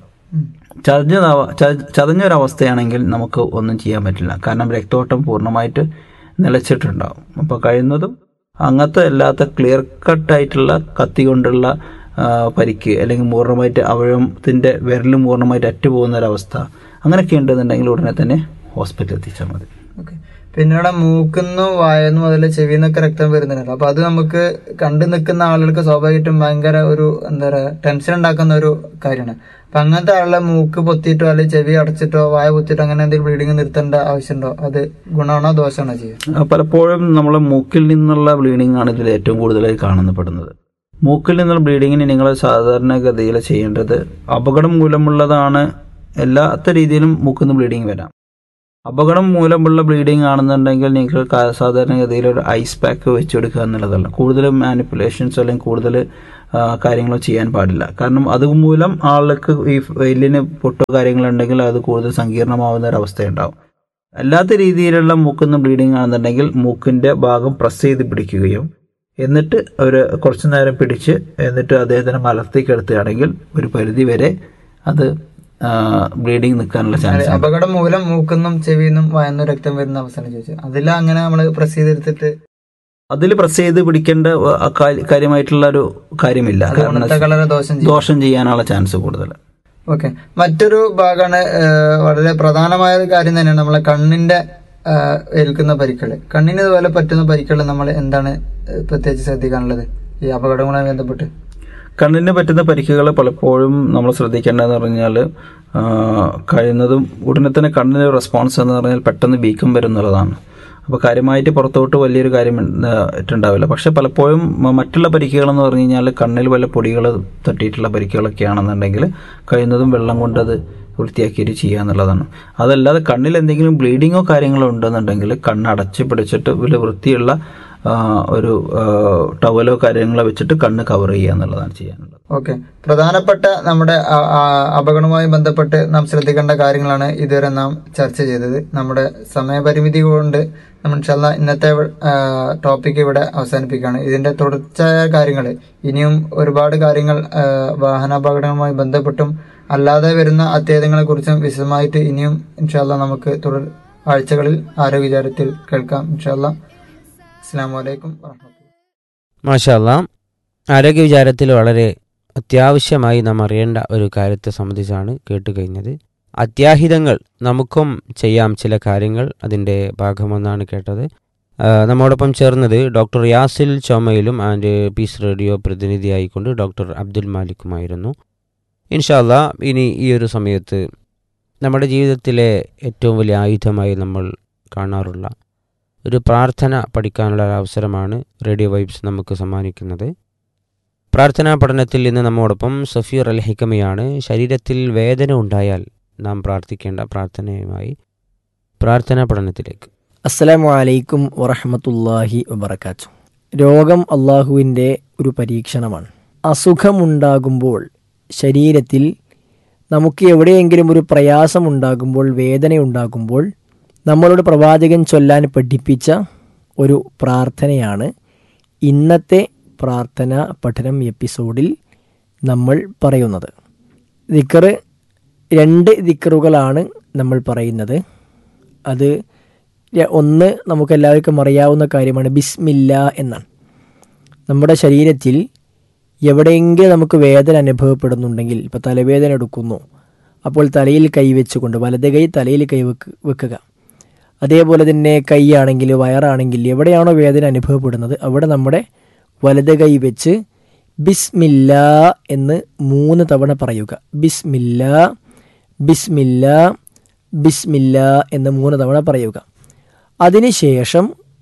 ചതഞ്ഞ ചതഞ്ഞൊരവസ്ഥയാണെങ്കിൽ നമുക്ക് ഒന്നും ചെയ്യാൻ പറ്റില്ല കാരണം രക്തോട്ടം പൂർണ്ണമായിട്ട് നിലച്ചിട്ടുണ്ടാവും അപ്പോൾ കഴിയുന്നതും അങ്ങനത്തെ അല്ലാത്ത ക്ലിയർ കട്ടായിട്ടുള്ള കത്തി കൊണ്ടുള്ള ആ, പരിക്ക് അല്ലെങ്കിൽ പൂർണ്ണമായിട്ട് അവയവത്തിൻ്റെ വിരൽ പൂർണ്ണമായിട്ട് അറ്റുപോകുന്ന ഒരവസ്ഥ അങ്ങനെയൊക്കെ ഉണ്ടെന്നുണ്ടെങ്കിൽ ഉടനെ തന്നെ ഹോസ്പിറ്റലിൽ എത്തിച്ചാൽ മതി ഓക്കെ പിന്നീട് മൂക്കുന്നു വായന്നു മുതൽ ചെവിന്നൊക്കെ രക്തം വരുന്നുണ്ടല്ലോ അപ്പൊ അത് നമുക്ക് കണ്ടു നിൽക്കുന്ന ആളുകൾക്ക് സ്വാഭാവികമായിട്ടും ഭയങ്കര ഒരു എന്താ പറയാ ടെൻഷൻ ഉണ്ടാക്കുന്ന ഒരു കാര്യമാണ് അപ്പൊ അങ്ങനത്തെ ആളുടെ മൂക്ക് പൊത്തിയിട്ടോ അല്ലെങ്കിൽ ചെവി അടച്ചിട്ടോ വായ പൊത്തിയിട്ടോ അങ്ങനെ എന്തെങ്കിലും ബ്ലീഡിങ് നിർത്തേണ്ട ആവശ്യമുണ്ടോ അത് ഗുണമാണോ ദോഷമാണോ ചെയ്യുക ആ, പലപ്പോഴും നമ്മൾ മൂക്കിൽ നിന്നുള്ള ബ്ലീഡിംഗ് ആണ് ഇതിൽ ഏറ്റവും കൂടുതലായി കാണപ്പെടുന്നത് മൂക്കിൽ നിന്നുള്ള ബ്ലീഡിങ്ങിന് നിങ്ങൾ സാധാരണഗതിയിൽ ചെയ്യേണ്ടത് അപകടം മൂലമുള്ളതാണ് എല്ലാത്ത രീതിയിലും മൂക്കിൽ നിന്ന് ബ്ലീഡിങ് വരാം അപകടം മൂലമുള്ള ബ്ലീഡിംഗ് ആണെന്നുണ്ടെങ്കിൽ നിങ്ങൾ ക- സാധാരണഗതിയിൽ ഒരു ഐസ് പാക്ക് വെച്ച് കൊടുക്കുക എന്നുള്ളതല്ല കൂടുതൽ മാനിപ്പുലേഷൻസ് അല്ലെങ്കിൽ കൂടുതൽ ആ, കാര്യങ്ങളോ ചെയ്യാൻ പാടില്ല കാരണം അതുമൂലം ആൾക്ക് ഈ എല്ലിന് പൊട്ടോ കാര്യങ്ങളുണ്ടെങ്കിൽ അത് കൂടുതൽ സങ്കീർണമാവുന്ന ഒരു അവസ്ഥയുണ്ടാവും അല്ലാത്ത രീതിയിലുള്ള മൂക്കുന്ന ബ്ലീഡിംഗ് ആണെന്നുണ്ടെങ്കിൽ മൂക്കിന്റെ ഭാഗം പ്രസ് ചെയ്ത് പിടിക്കുകയും എന്നിട്ട് ഒരു കുറച്ചു നേരം പിടിച്ച് എന്നിട്ട് അദ്ദേഹത്തിന് മലർത്തി കിടത്തുകയാണെങ്കിൽ ഒരു പരിധി വരെ അത് ബ്ലീഡിങ് നിൽക്കാനുള്ള ചാൻസ് ഉണ്ട് അപകടം മൂലം മൂക്കുന്നും ചെവിന്നും വായന്നും രക്തം വരുന്ന അവസ്ഥയാണ് ചോദിച്ചത് അതിൽ അങ്ങനെ നമ്മൾ പ്രസ് ചെയ്തെടുത്തിട്ട് അതിൽ പ്രസ് ചെയ്ത് പിടിക്കേണ്ട ആ, കാ- കാര്യമായിട്ടുള്ള ഒരു കാര്യമില്ല അത് കാരണം ഉണത്ത കളറ് ദോഷം ചെയ്യും ദോഷം ചെയ്യാനുള്ള ചാൻസ് കൂടുതൽ ഓക്കെ മറ്റൊരു ഭാഗമാണ് ഏഹ്, വളരെ പ്രധാനമായ ഒരു കാര്യം തന്നെയാണ് നമ്മളെ കണ്ണിന്റെ ഏഹ്, ഏൽക്കുന്ന പരിക്കൾ കണ്ണിന് ഇതുപോലെ പറ്റുന്ന പരിക്കൾ നമ്മൾ എന്താണ് ഏഹ്, പ്രത്യേകിച്ച് ശ്രദ്ധിക്കാനുള്ളത് ഈ അപകടങ്ങളുമായി ബന്ധപ്പെട്ട് കണ്ണിന് പറ്റുന്ന പരിക്കുകൾ പലപ്പോഴും നമ്മൾ ശ്രദ്ധിക്കേണ്ടതെന്ന് പറഞ്ഞാൽ കഴിയുന്നതും ഉടനെ തന്നെ കണ്ണിന് റെസ്പോൺസ് എന്ന് പറഞ്ഞാൽ പെട്ടെന്ന് വീക്കം വരും എന്നുള്ളതാണ് അപ്പോൾ കാര്യമായിട്ട് പുറത്തോട്ട് വലിയൊരു കാര്യം ആ, ഇട്ടുണ്ടാവില്ല പക്ഷെ പലപ്പോഴും മ- മറ്റുള്ള പരിക്കുകളെന്ന് പറഞ്ഞു കഴിഞ്ഞാൽ കണ്ണിൽ വല്ല പൊടികൾ തട്ടിയിട്ടുള്ള പരിക്കുകളൊക്കെ ആണെന്നുണ്ടെങ്കിൽ കഴിയുന്നതും വെള്ളം കൊണ്ട് അത് വൃത്തിയാക്കിയിട്ട് ചെയ്യുക എന്നുള്ളതാണ് അതല്ലാതെ കണ്ണിൽ എന്തെങ്കിലും ബ്ലീഡിങ്ങോ കാര്യങ്ങളോ ഉണ്ടെന്നുണ്ടെങ്കിൽ കണ്ണ് അടച്ച് പിടിച്ചിട്ട് വലിയ വൃത്തിയുള്ള ആ, ഒരു ആ, ടവലോ കാര്യങ്ങളോ വെച്ചിട്ട് കണ്ണ് കവർ ചെയ്യുക എന്നുള്ളതാണ് ചെയ്യാനുള്ളത് ഓക്കെ പ്രധാനപ്പെട്ട നമ്മുടെ ആ- ആ- അപകടവുമായി ബന്ധപ്പെട്ട് നാം ശ്രദ്ധിക്കേണ്ട കാര്യങ്ങളാണ് ഇതുവരെ നാം ചർച്ച ചെയ്തത് നമ്മുടെ സമയപരിമിതി കൊണ്ട് നമ്മൾ ഇൻഷാല്ല ഇന്നത്തെ ടോപ്പിക് ഇവിടെ അവസാനിപ്പിക്കുകയാണ് ഇതിന്റെ തുടർച്ചയായ കാര്യങ്ങൾ ഇനിയും ഒരുപാട് കാര്യങ്ങൾ ആ, വാഹനാപകടങ്ങളുമായി ബന്ധപ്പെട്ടും അല്ലാതെ വരുന്ന അത്യാഹിതങ്ങളെ കുറിച്ചും വിശദമായിട്ട് ഇനിയും ഇൻഷാല്ല നമുക്ക് തുടർ ആഴ്ചകളിൽ ആരോഗ്യചാരത്തിൽ കേൾക്കാം ഇൻഷാല്ല അസ്സാം വലൈക്കും വാഹമത്തുള്ള മാഷല്ല ആരോഗ്യ വിചാരത്തിൽ വളരെ അത്യാവശ്യമായി നാം അറിയേണ്ട ഒരു കാര്യത്തെ സംബന്ധിച്ചാണ് കേട്ട് കഴിഞ്ഞത് അത്യാഹിതങ്ങൾ നമുക്കും ചെയ്യാം ചില കാര്യങ്ങൾ അതിൻ്റെ ഭാഗമെന്നാണ് കേട്ടത് ആ, നമ്മോടൊപ്പം ചേർന്നത് ഡോക്ടർ യാസിൽ ചോമയിലും ആൻഡ് പീസ് റേഡിയോ പ്രതിനിധിയായിക്കൊണ്ട് ഡോക്ടർ അബ്ദുൽ മാലിക്കുമായിരുന്നു ഇൻഷാല്ല ഇനി ഈ ഒരു സമയത്ത് നമ്മുടെ ജീവിതത്തിലെ ഏറ്റവും വലിയ ആയുധമായി നമ്മൾ കാണാറുള്ള ഒരു പ്രാർത്ഥന പഠിക്കാനുള്ള ഒരു അവസരമാണ് റേഡിയോ വൈബ്സ് നമുക്ക് സമ്മാനിക്കുന്നത് പ്രാർത്ഥനാ പഠനത്തിൽ ഇന്ന് നമ്മോടൊപ്പം സഫീർ അൽ ഹിക്കമയാണ് ശരീരത്തിൽ വേദന ഉണ്ടായാൽ നാം പ്രാർത്ഥിക്കേണ്ട പ്രാർത്ഥനയുമായി പ്രാർത്ഥനാ പഠനത്തിലേക്ക് അസ്സലാമു അലൈക്കും വറഹമത്തല്ലാഹി വബർക്കാത്തു രോഗം അള്ളാഹുവിൻ്റെ ഒരു പരീക്ഷണമാണ് അസുഖമുണ്ടാകുമ്പോൾ ശരീരത്തിൽ നമുക്ക് എവിടെയെങ്കിലും ഒരു പ്രയാസമുണ്ടാകുമ്പോൾ വേദനയുണ്ടാകുമ്പോൾ നമ്മളോട് പ്രവാചകൻ ചൊല്ലാൻ പഠിപ്പിച്ച ഒരു പ്രാർത്ഥനയാണ് ഇന്നത്തെ പ്രാർത്ഥന പഠനം എപ്പിസോഡിൽ നമ്മൾ പറയുന്നത് ദിക്കറ് രണ്ട് ദിക്കറുകളാണ് നമ്മൾ പറയുന്നത് അത് ര- ഒന്ന് നമുക്ക് എല്ലാവർക്കും അറിയാവുന്ന കാര്യമാണ് ബിസ്മില്ല എന്നാണ് നമ്മുടെ ശരീരത്തിൽ എവിടെയെങ്കിലും നമുക്ക് വേദന അനുഭവപ്പെടുന്നുണ്ടെങ്കിൽ ഇപ്പോൾ തലവേദന എടുക്കുന്നു അപ്പോൾ തലയിൽ കൈവച്ചുകൊണ്ട് വലത് കൈ തലയിൽ കൈ വെക്ക് വെക്കുക അതേപോലെ തന്നെ കൈയാണെങ്കിൽ വയറാണെങ്കിൽ എവിടെയാണോ വേദന അനുഭവപ്പെടുന്നത് അവിടെ നമ്മുടെ വലത് കൈ വെച്ച് ബിസ്മില്ല എന്ന് മൂന്ന് തവണ പറയുക ബിസ്മില്ല ബിസ്മില്ല ബിസ്മില്ല എന്ന് മൂന്ന് തവണ പറയുക അതിനുശേഷം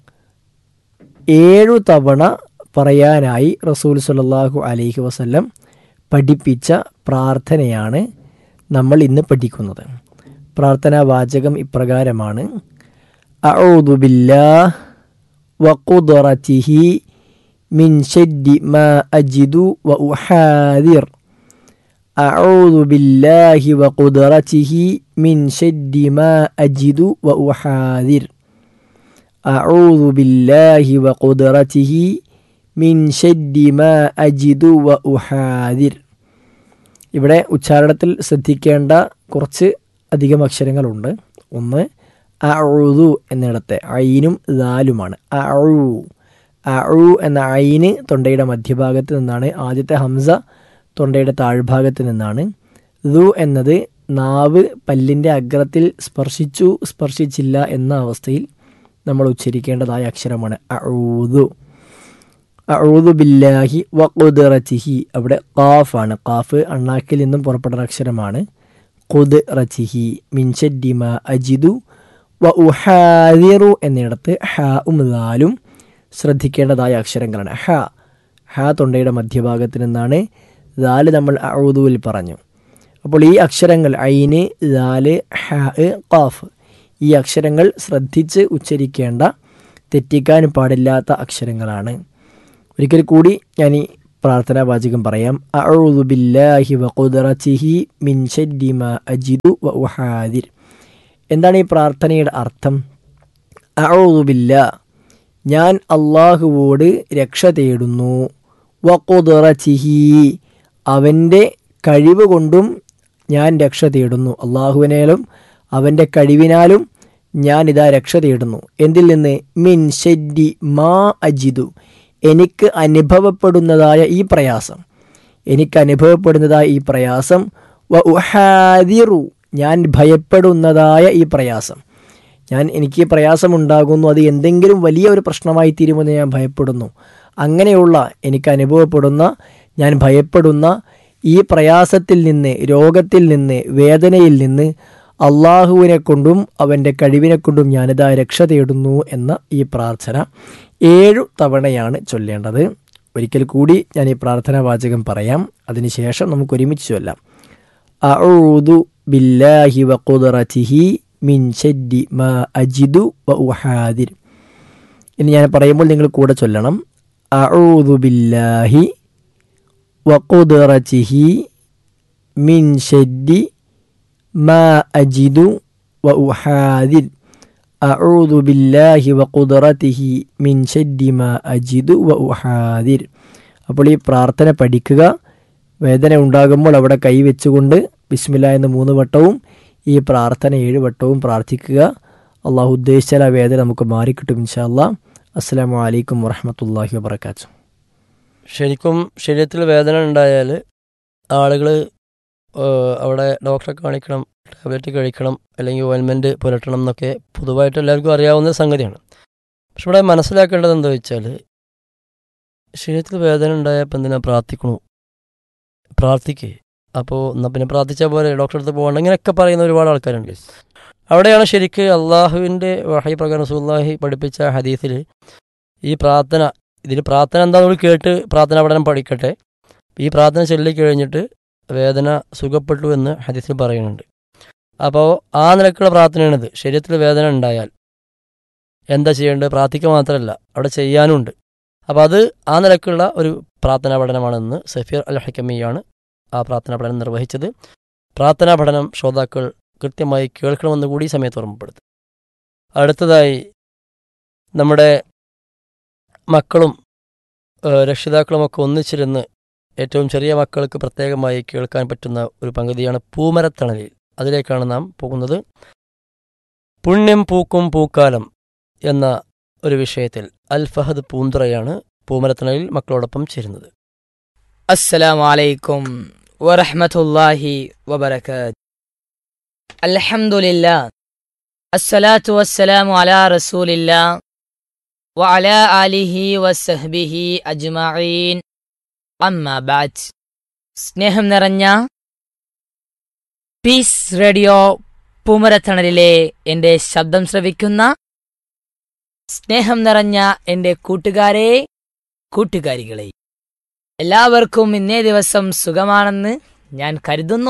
ഏഴു തവണ പറയാനായി റസൂൽ സല്ലല്ലാഹു അലൈഹി വസല്ലം പഠിപ്പിച്ച പ്രാർത്ഥനയാണ് നമ്മൾ ഇന്ന് പഠിക്കുന്നത് പ്രാർത്ഥനാ വാചകം ഇപ്രകാരമാണ് അഊദു ബില്ലാഹ് വഖുദ്റതിഹി മിൻ ശദ്ദി മാ അജിദു വ ഉഹാദിർ أعوذ بالله وقدرته من شد ما أجد وأحاذر أعوذ بالله وقدرته من شد ما أجد وأحاذر ഇവിടെ ഉച്ചാരണത്തിൽ ശ്രദ്ധിക്കേണ്ട കുറച്ച് അധികം അക്ഷരങ്ങളുണ്ട് ഒന്ന് അഴുതു എന്നിടത്തെ ഐനും ദാലുമാണ് അഴു അഴു എന്ന ഐന് തൊണ്ടയുടെ മധ്യഭാഗത്ത് നിന്നാണ് ആദ്യത്തെ ഹംസ തൊണ്ടയുടെ താഴ്ഭാഗത്ത് നിന്നാണ് ദു എന്നത് നാവ് പല്ലിൻ്റെ അഗ്രത്തിൽ സ്പർശിച്ചു സ്പർശിച്ചില്ല എന്ന അവസ്ഥയിൽ നമ്മൾ ഉച്ചരിക്കേണ്ടതായ അക്ഷരമാണ് അഊദു അഊദു ബില്ലാഹി വഖുദ്റതിഹി അവിടെ ഖാഫാണ് ഖാഫ് അണ്ണാക്കിൽ നിന്നും പുറപ്പെടുന്ന അക്ഷരമാണ് ഖുദ്റതിഹി മിൻ ശദ്ദി മാ അജിദു വ ഉഹാദിറു എന്നിടത്ത് ഹ ഉം ദാലും ശ്രദ്ധിക്കേണ്ടതായ അക്ഷരങ്ങളാണ് ഹ ഹ തൊണ്ടയുടെ മധ്യഭാഗത്ത് നിന്നാണ് ദാല് നമ്മൾ അഊദുവിൽ പറഞ്ഞു അപ്പോൾ ഈ അക്ഷരങ്ങൾ ഐന് ദാല് ഹ ഖാഫ് ഈ അക്ഷരങ്ങൾ ശ്രദ്ധിച്ച് ഉച്ചരിക്കേണ്ട തെറ്റിക്കാൻ പാടില്ലാത്ത അക്ഷരങ്ങളാണ് ഒരിക്കൽ കൂടി ഞാൻ ഈ പ്രാർത്ഥനാ വാചകം പറയാം അഊദു ബില്ലാഹി വ ഖുദ്റതിഹി മിൻ ശർരി മാ അജിദു വ ഉഹാദിർ എന്താണ് ഈ പ്രാർത്ഥനയുടെ അർത്ഥം അഊദു ബില്ലാ ഞാൻ അള്ളാഹുവോട് രക്ഷ തേടുന്നു വ ഖുദ്റതിഹി അവൻ്റെ കഴിവ് കൊണ്ടും ഞാൻ രക്ഷ തേടുന്നു അള്ളാഹുവിനാലും അവൻ്റെ കഴിവിനാലും ഞാൻ ഇതാ രക്ഷ തേടുന്നു എന്തിൽ നിന്ന് മിൻ ഷെഡ്ഡി മാ അജിദു എനിക്ക് അനുഭവപ്പെടുന്നതായ ഈ പ്രയാസം എനിക്ക് അനുഭവപ്പെടുന്നതായ ഈ പ്രയാസം വ ഉഹാദിറു ഞാൻ ഭയപ്പെടുന്നതായ ഈ പ്രയാസം ഞാൻ എനിക്ക് ഈ പ്രയാസമുണ്ടാകുന്നു അത് എന്തെങ്കിലും വലിയ ഒരു പ്രശ്നമായി തീരുമെന്ന് ഞാൻ ഭയപ്പെടുന്നു അങ്ങനെയുള്ള എനിക്ക് അനുഭവപ്പെടുന്ന ഞാൻ ഭയപ്പെടുന്ന ഈ പ്രയാസത്തിൽ നിന്ന് രോഗത്തിൽ നിന്ന് വേദനയിൽ നിന്ന് അള്ളാഹുവിനെ കൊണ്ടും അവൻ്റെ കഴിവിനെ കൊണ്ടും ഞാനിതാ രക്ഷ തേടുന്നു എന്ന ഈ പ്രാർത്ഥന ഏഴു തവണയാണ് ചൊല്ലേണ്ടത് ഒരിക്കൽ കൂടി ഞാൻ ഈ പ്രാർത്ഥനാ വാചകം പറയാം അതിനുശേഷം നമുക്ക് ഒരുമിച്ച് ചൊല്ലാം അഊദു ബില്ലാഹി വ ഖുദ്റതിഹി മിൻ ശദ്ദി മാ അജിദു വ ഉഹാദിർ ഇനി ഞാൻ പറയുമ്പോൾ നിങ്ങൾ കൂടെ ചൊല്ലണം അഊദു ബില്ലാഹി വ ഖുദ്റതിഹി മിൻ ശദ്ദി മാ അജിദു വ ഉഹാദിർ അഊദു ബില്ലാഹി വ ഖുദ്റതിഹി മിൻ ശദ്ദി മാ അജിദു വ ഉഹാദിർ അപ്പോൾ ഈ പ്രാർത്ഥന പഠിക്കുക വേദന ഉണ്ടാകുമ്പോൾ അവിടെ കൈവച്ചുകൊണ്ട് ബിസ്മില്ല എന്ന് മൂന്ന് വട്ടവും ഈ പ്രാർത്ഥന ഏഴ് വട്ടവും പ്രാർത്ഥിക്കുക അള്ളാഹു ഉദ്ദേശിച്ചാൽ ആ വേദന നമുക്ക് മാറിക്കിട്ടും ഇൻഷാല്ലാ അസ്സാം വലൈക്കും വറഹമത്തല്ലാഹി വാബർക്കാത്തു ശരിക്കും ശരീരത്തിൽ വേദന ഉണ്ടായാൽ ആളുകൾ അവിടെ ഡോക്ടറെ കാണിക്കണം ടാബ്ലറ്റ് കഴിക്കണം അല്ലെങ്കിൽ ഓയിൻമെൻറ്റ് പുരട്ടണം എന്നൊക്കെ പൊതുവായിട്ട് എല്ലാവർക്കും അറിയാവുന്ന സംഗതിയാണ് പക്ഷെ ഇവിടെ മനസ്സിലാക്കേണ്ടത് എന്താ വെച്ചാൽ ശരീരത്തിൽ വേദന ഉണ്ടായപ്പോൾ എന്തിനാ പ്രാർത്ഥിക്കണു പ്രാർത്ഥിക്കേ അപ്പോൾ എന്നാൽ പിന്നെ പ്രാർത്ഥിച്ചാൽ പോലെ ഡോക്ടറെ അടുത്ത് പോകണ്ട ഇങ്ങനെയൊക്കെ പറയുന്ന ഒരുപാട് ആൾക്കാരുണ്ട് അവിടെയാണ് ശരിക്ക് അള്ളാഹുവിൻ്റെ വഹി പ്രകാരം സുല്ലാഹി പഠിപ്പിച്ച ഹദീസിൽ ഈ പ്രാർത്ഥന ഇതിൽ പ്രാർത്ഥന എന്താണെന്ന് കേട്ട് പ്രാർത്ഥന പഠനം പഠിക്കട്ടെ ഈ പ്രാർത്ഥന ചൊല്ലി കഴിഞ്ഞിട്ട് വേദന സുഖപ്പെട്ടു എന്ന് ഹദീസിൽ പറയുന്നുണ്ട് അപ്പോൾ ആ നിലക്കുള്ള പ്രാർത്ഥനയാണിത് ശരീരത്തിൽ വേദന ഉണ്ടായാൽ എന്താ ചെയ്യേണ്ടത് പ്രാർത്ഥിക്കുക മാത്രമല്ല അവിടെ ചെയ്യാനുണ്ട് അപ്പോൾ അത് ആ നിലക്കുള്ള ഒരു പ്രാർത്ഥനാ പഠനമാണെന്ന് സഫീർ അൽ ഹക്കമിയാണ് ആ പ്രാർത്ഥനാ പഠനം നിർവഹിച്ചത് പ്രാർത്ഥനാ പഠനം ശ്രോതാക്കൾ കൃത്യമായി കേൾക്കണമെന്ന് കൂടി ഈ സമയത്ത് ഓർമ്മപ്പെടുത്തും അടുത്തതായി നമ്മുടെ മക്കളും രക്ഷിതാക്കളുമൊക്കെ ഒന്നിച്ചിരുന്ന് ഏറ്റവും ചെറിയ മക്കൾക്ക് പ്രത്യേകമായി കേൾക്കാൻ പറ്റുന്ന ഒരു പങ്കുതിയാണ് പൂമരത്തണലിൽ അതിലേക്കാണ് നാം പോകുന്നത് പുണ്യം പൂക്കും പൂക്കാലം എന്ന ഒരു വിഷയത്തിൽ അൽ ഫഹദ് പൂന്തുറയാണ് പൂമരത്തണലിൽ മക്കളോടൊപ്പം ചേരുന്നത് السلام عليكم ورحمة الله وبركاته الحمد لله الصلاة والسلام على رسول الله وعلى آله وصحبه أجمعين أما بعد സ്നേഹം നിറഞ്ഞ പീസ് റേഡിയോ പൂമരത്തണലിലെ എൻ്റെ ശബ്ദം ശ്രവിക്കുന്ന സ്നേഹം നിറഞ്ഞ എൻ്റെ കൂട്ടുകാരെ കൂട്ടുകാരികളെ എല്ലാവർക്കും ഇന്നേ ദിവസം സുഖമാണെന്ന് ഞാൻ കരുതുന്നു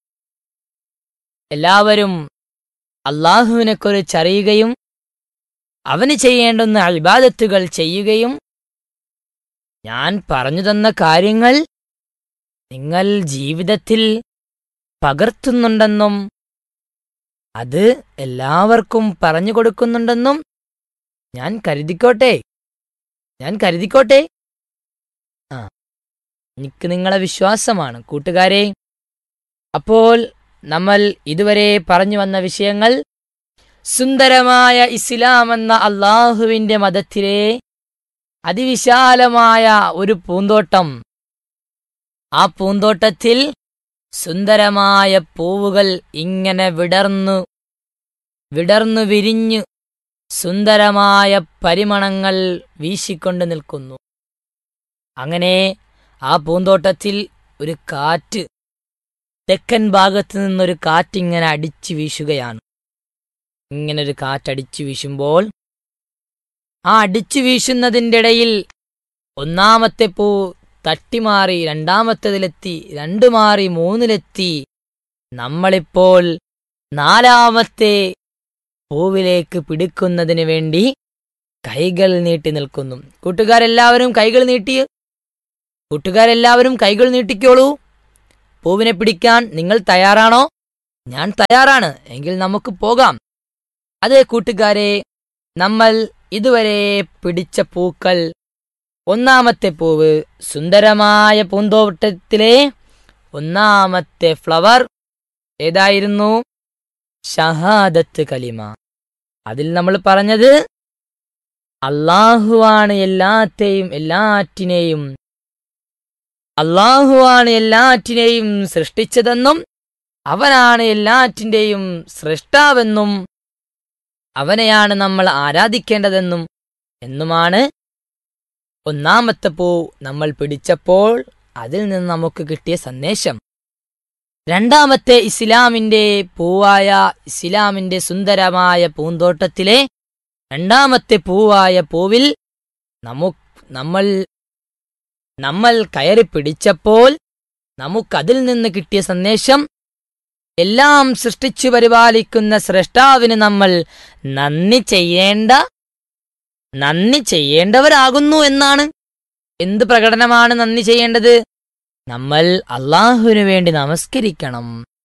എല്ലാവരും അള്ളാഹുവിനെക്കുറിച്ചറിയുകയും അവന് ചെയ്യേണ്ടുന്ന അൽബാദത്തുകൾ ചെയ്യുകയും ഞാൻ പറഞ്ഞു തന്ന കാര്യങ്ങൾ നിങ്ങൾ ജീവിതത്തിൽ പകർത്തുന്നുണ്ടെന്നും അത് എല്ലാവർക്കും പറഞ്ഞു കൊടുക്കുന്നുണ്ടെന്നും ഞാൻ കരുതിക്കോട്ടെ ഞാൻ കരുതിക്കോട്ടെ ആ എനിക്ക് നിങ്ങളെ വിശ്വാസമാണ് കൂട്ടുകാരെ അപ്പോൾ നമ്മൾ ഇതുവരെ പറഞ്ഞു വന്ന വിഷയങ്ങൾ സുന്ദരമായ ഇസ്ലാം എന്ന അള്ളാഹുവിൻ്റെ മതത്തിലെ അതിവിശാലമായ ഒരു പൂന്തോട്ടം ആ പൂന്തോട്ടത്തിൽ സുന്ദരമായ പൂവുകൾ ഇങ്ങനെ വിടർന്നു വിടർന്നു വിരിഞ്ഞു സുന്ദരമായ പരിമണങ്ങൾ വീശിക്കൊണ്ട് നിൽക്കുന്നു അങ്ങനെ ആ പൂന്തോട്ടത്തിൽ ഒരു കാറ്റ് തെക്കൻ ഭാഗത്ത് നിന്നൊരു കാറ്റിങ്ങനെ അടിച്ചു വീശുകയാണ് ഇങ്ങനെ ഒരു കാറ്റടിച്ചു വീശുമ്പോൾ ആ അടിച്ചു വീശുന്നതിൻ്റെ ഇടയിൽ ഒന്നാമത്തെ പൂ തട്ടിമാറി രണ്ടാമത്തതിലെത്തി രണ്ട് മാറി മൂന്നിലെത്തി നമ്മളിപ്പോൾ നാലാമത്തെ പൂവിലേക്ക് പിടിക്കുന്നതിന് വേണ്ടി കൈകൾ നീട്ടി നിൽക്കുന്നു കൂട്ടുകാരെല്ലാവരും കൈകൾ നീട്ടി കൂട്ടുകാരെല്ലാവരും കൈകൾ നീട്ടിക്കോളൂ പൂവിനെ പിടിക്കാൻ നിങ്ങൾ തയ്യാറാണോ ഞാൻ തയ്യാറാണ് എങ്കിൽ നമുക്ക് പോകാം അതെ കൂട്ടുകാരെ നമ്മൾ ഇതുവരെ പിടിച്ച പൂക്കൾ ഒന്നാമത്തെ പൂവ് സുന്ദരമായ പൂന്തോട്ടത്തിലെ ഒന്നാമത്തെ ഫ്ലവർ ഏതായിരുന്നു ഷഹാദത്ത് കലിമ അതിൽ നമ്മൾ പറഞ്ഞത് അള്ളാഹുവാണ് എല്ലാത്തെയും എല്ലാറ്റിനെയും അള്ളാഹുവാണ് എല്ലാറ്റിനെയും സൃഷ്ടിച്ചതെന്നും അവനാണ് എല്ലാറ്റിൻ്റെയും സൃഷ്ടാവെന്നും അവനെയാണ് നമ്മൾ ആരാധിക്കേണ്ടതെന്നും എന്നുമാണ് ഒന്നാമത്തെ പൂ നമ്മൾ പിടിച്ചപ്പോൾ അതിൽ നിന്ന് നമുക്ക് കിട്ടിയ സന്ദേശം രണ്ടാമത്തെ ഇസ്ലാമിന്റെ പൂവായ ഇസ്ലാമിന്റെ സുന്ദരമായ പൂന്തോട്ടത്തിലെ രണ്ടാമത്തെ പൂവായ പൂവിൽ നമു നമ്മൾ നമ്മൾ കയറി പിടിച്ചപ്പോൾ നമുക്കതിൽ നിന്ന് കിട്ടിയ സന്ദേശം എല്ലാം സൃഷ്ടിച്ചു പരിപാലിക്കുന്ന സ്രഷ്ടാവിന് നമ്മൾ നന്ദി ചെയ്യേണ്ട നന്ദി ചെയ്യേണ്ടവരാകുന്നു എന്നാണ് എന്ത് പ്രകടനമാണ് നന്ദി ചെയ്യേണ്ടത് നമ്മൾ അള്ളാഹുവിനു വേണ്ടി നമസ്കരിക്കണം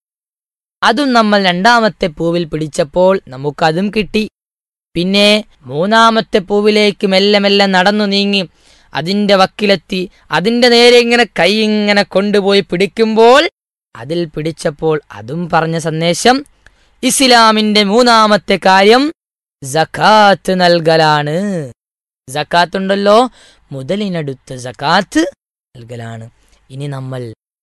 അതും നമ്മൾ രണ്ടാമത്തെ പൂവിൽ പിടിച്ചപ്പോൾ നമുക്കതും കിട്ടി പിന്നെ മൂന്നാമത്തെ പൂവിലേക്ക് മെല്ലെ മെല്ലെ നടന്നു നീങ്ങി അതിന്റെ വക്കിലെത്തി അതിന്റെ നേരെ ഇങ്ങനെ കൈ ഇങ്ങനെ കൊണ്ടുപോയി പിടിക്കുമ്പോൾ അതിൽ പിടിച്ചപ്പോൾ അതും പറഞ്ഞ സന്ദേശം ഇസ്ലാമിന്റെ മൂന്നാമത്തെ കാര്യം സക്കാത്ത് നൽകലാണ് സക്കാത്ത് ഉണ്ടല്ലോ മുതലിനടുത്ത സക്കാത്ത് നൽകലാണ് ഇനി നമ്മൾ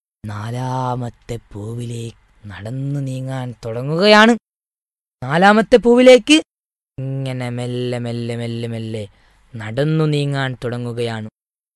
നാലാമത്തെ പൂവിലേക്ക് നടന്നു നീങ്ങാൻ തുടങ്ങുകയാണ് നാലാമത്തെ പൂവിലേക്ക് ഇങ്ങനെ മെല്ലെ മെല്ലെ മെല്ലെ മെല്ലെ നടന്നു നീങ്ങാൻ തുടങ്ങുകയാണ്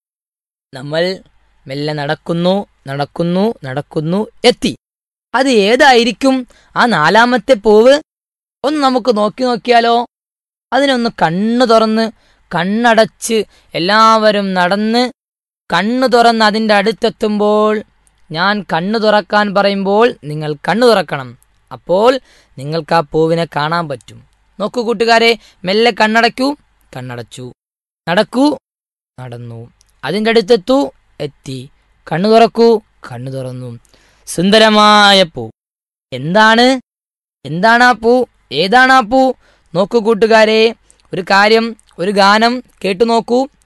നമ്മൾ മെല്ലെ നടക്കുന്നു നടക്കുന്നു നടക്കുന്നു എത്തി അത് ഏതായിരിക്കും ആ നാലാമത്തെ പൂവ് ഒന്ന് നമുക്ക് നോക്കി നോക്കിയാലോ അതിനൊന്ന് കണ്ണു തുറന്ന് കണ്ണടച്ച് എല്ലാവരും നടന്ന് കണ്ണു തുറന്ന് അതിൻ്റെ അടുത്തെത്തുമ്പോൾ ഞാൻ കണ്ണു തുറക്കാൻ പറയുമ്പോൾ നിങ്ങൾ കണ്ണു തുറക്കണം അപ്പോൾ നിങ്ങൾക്ക് ആ പൂവിനെ കാണാൻ പറ്റും നോക്കൂ കൂട്ടുകാരെ മെല്ലെ കണ്ണടയ്ക്കൂ കണ്ണടച്ചു നടക്കൂ നടന്നു അതിൻ്റെ അടുത്തെത്തൂ എത്തി കണ്ണു തുറക്കൂ കണ്ണു തുറന്നു സുന്ദരമായ പൂ എന്താണ് എന്താണ് ആ പൂ ഏതാണ് ആ പൂ നോക്കൂ കൂട്ടുകാരെ ഒരു കാര്യം ഒരു ഗാനം കേട്ടു നോക്കൂ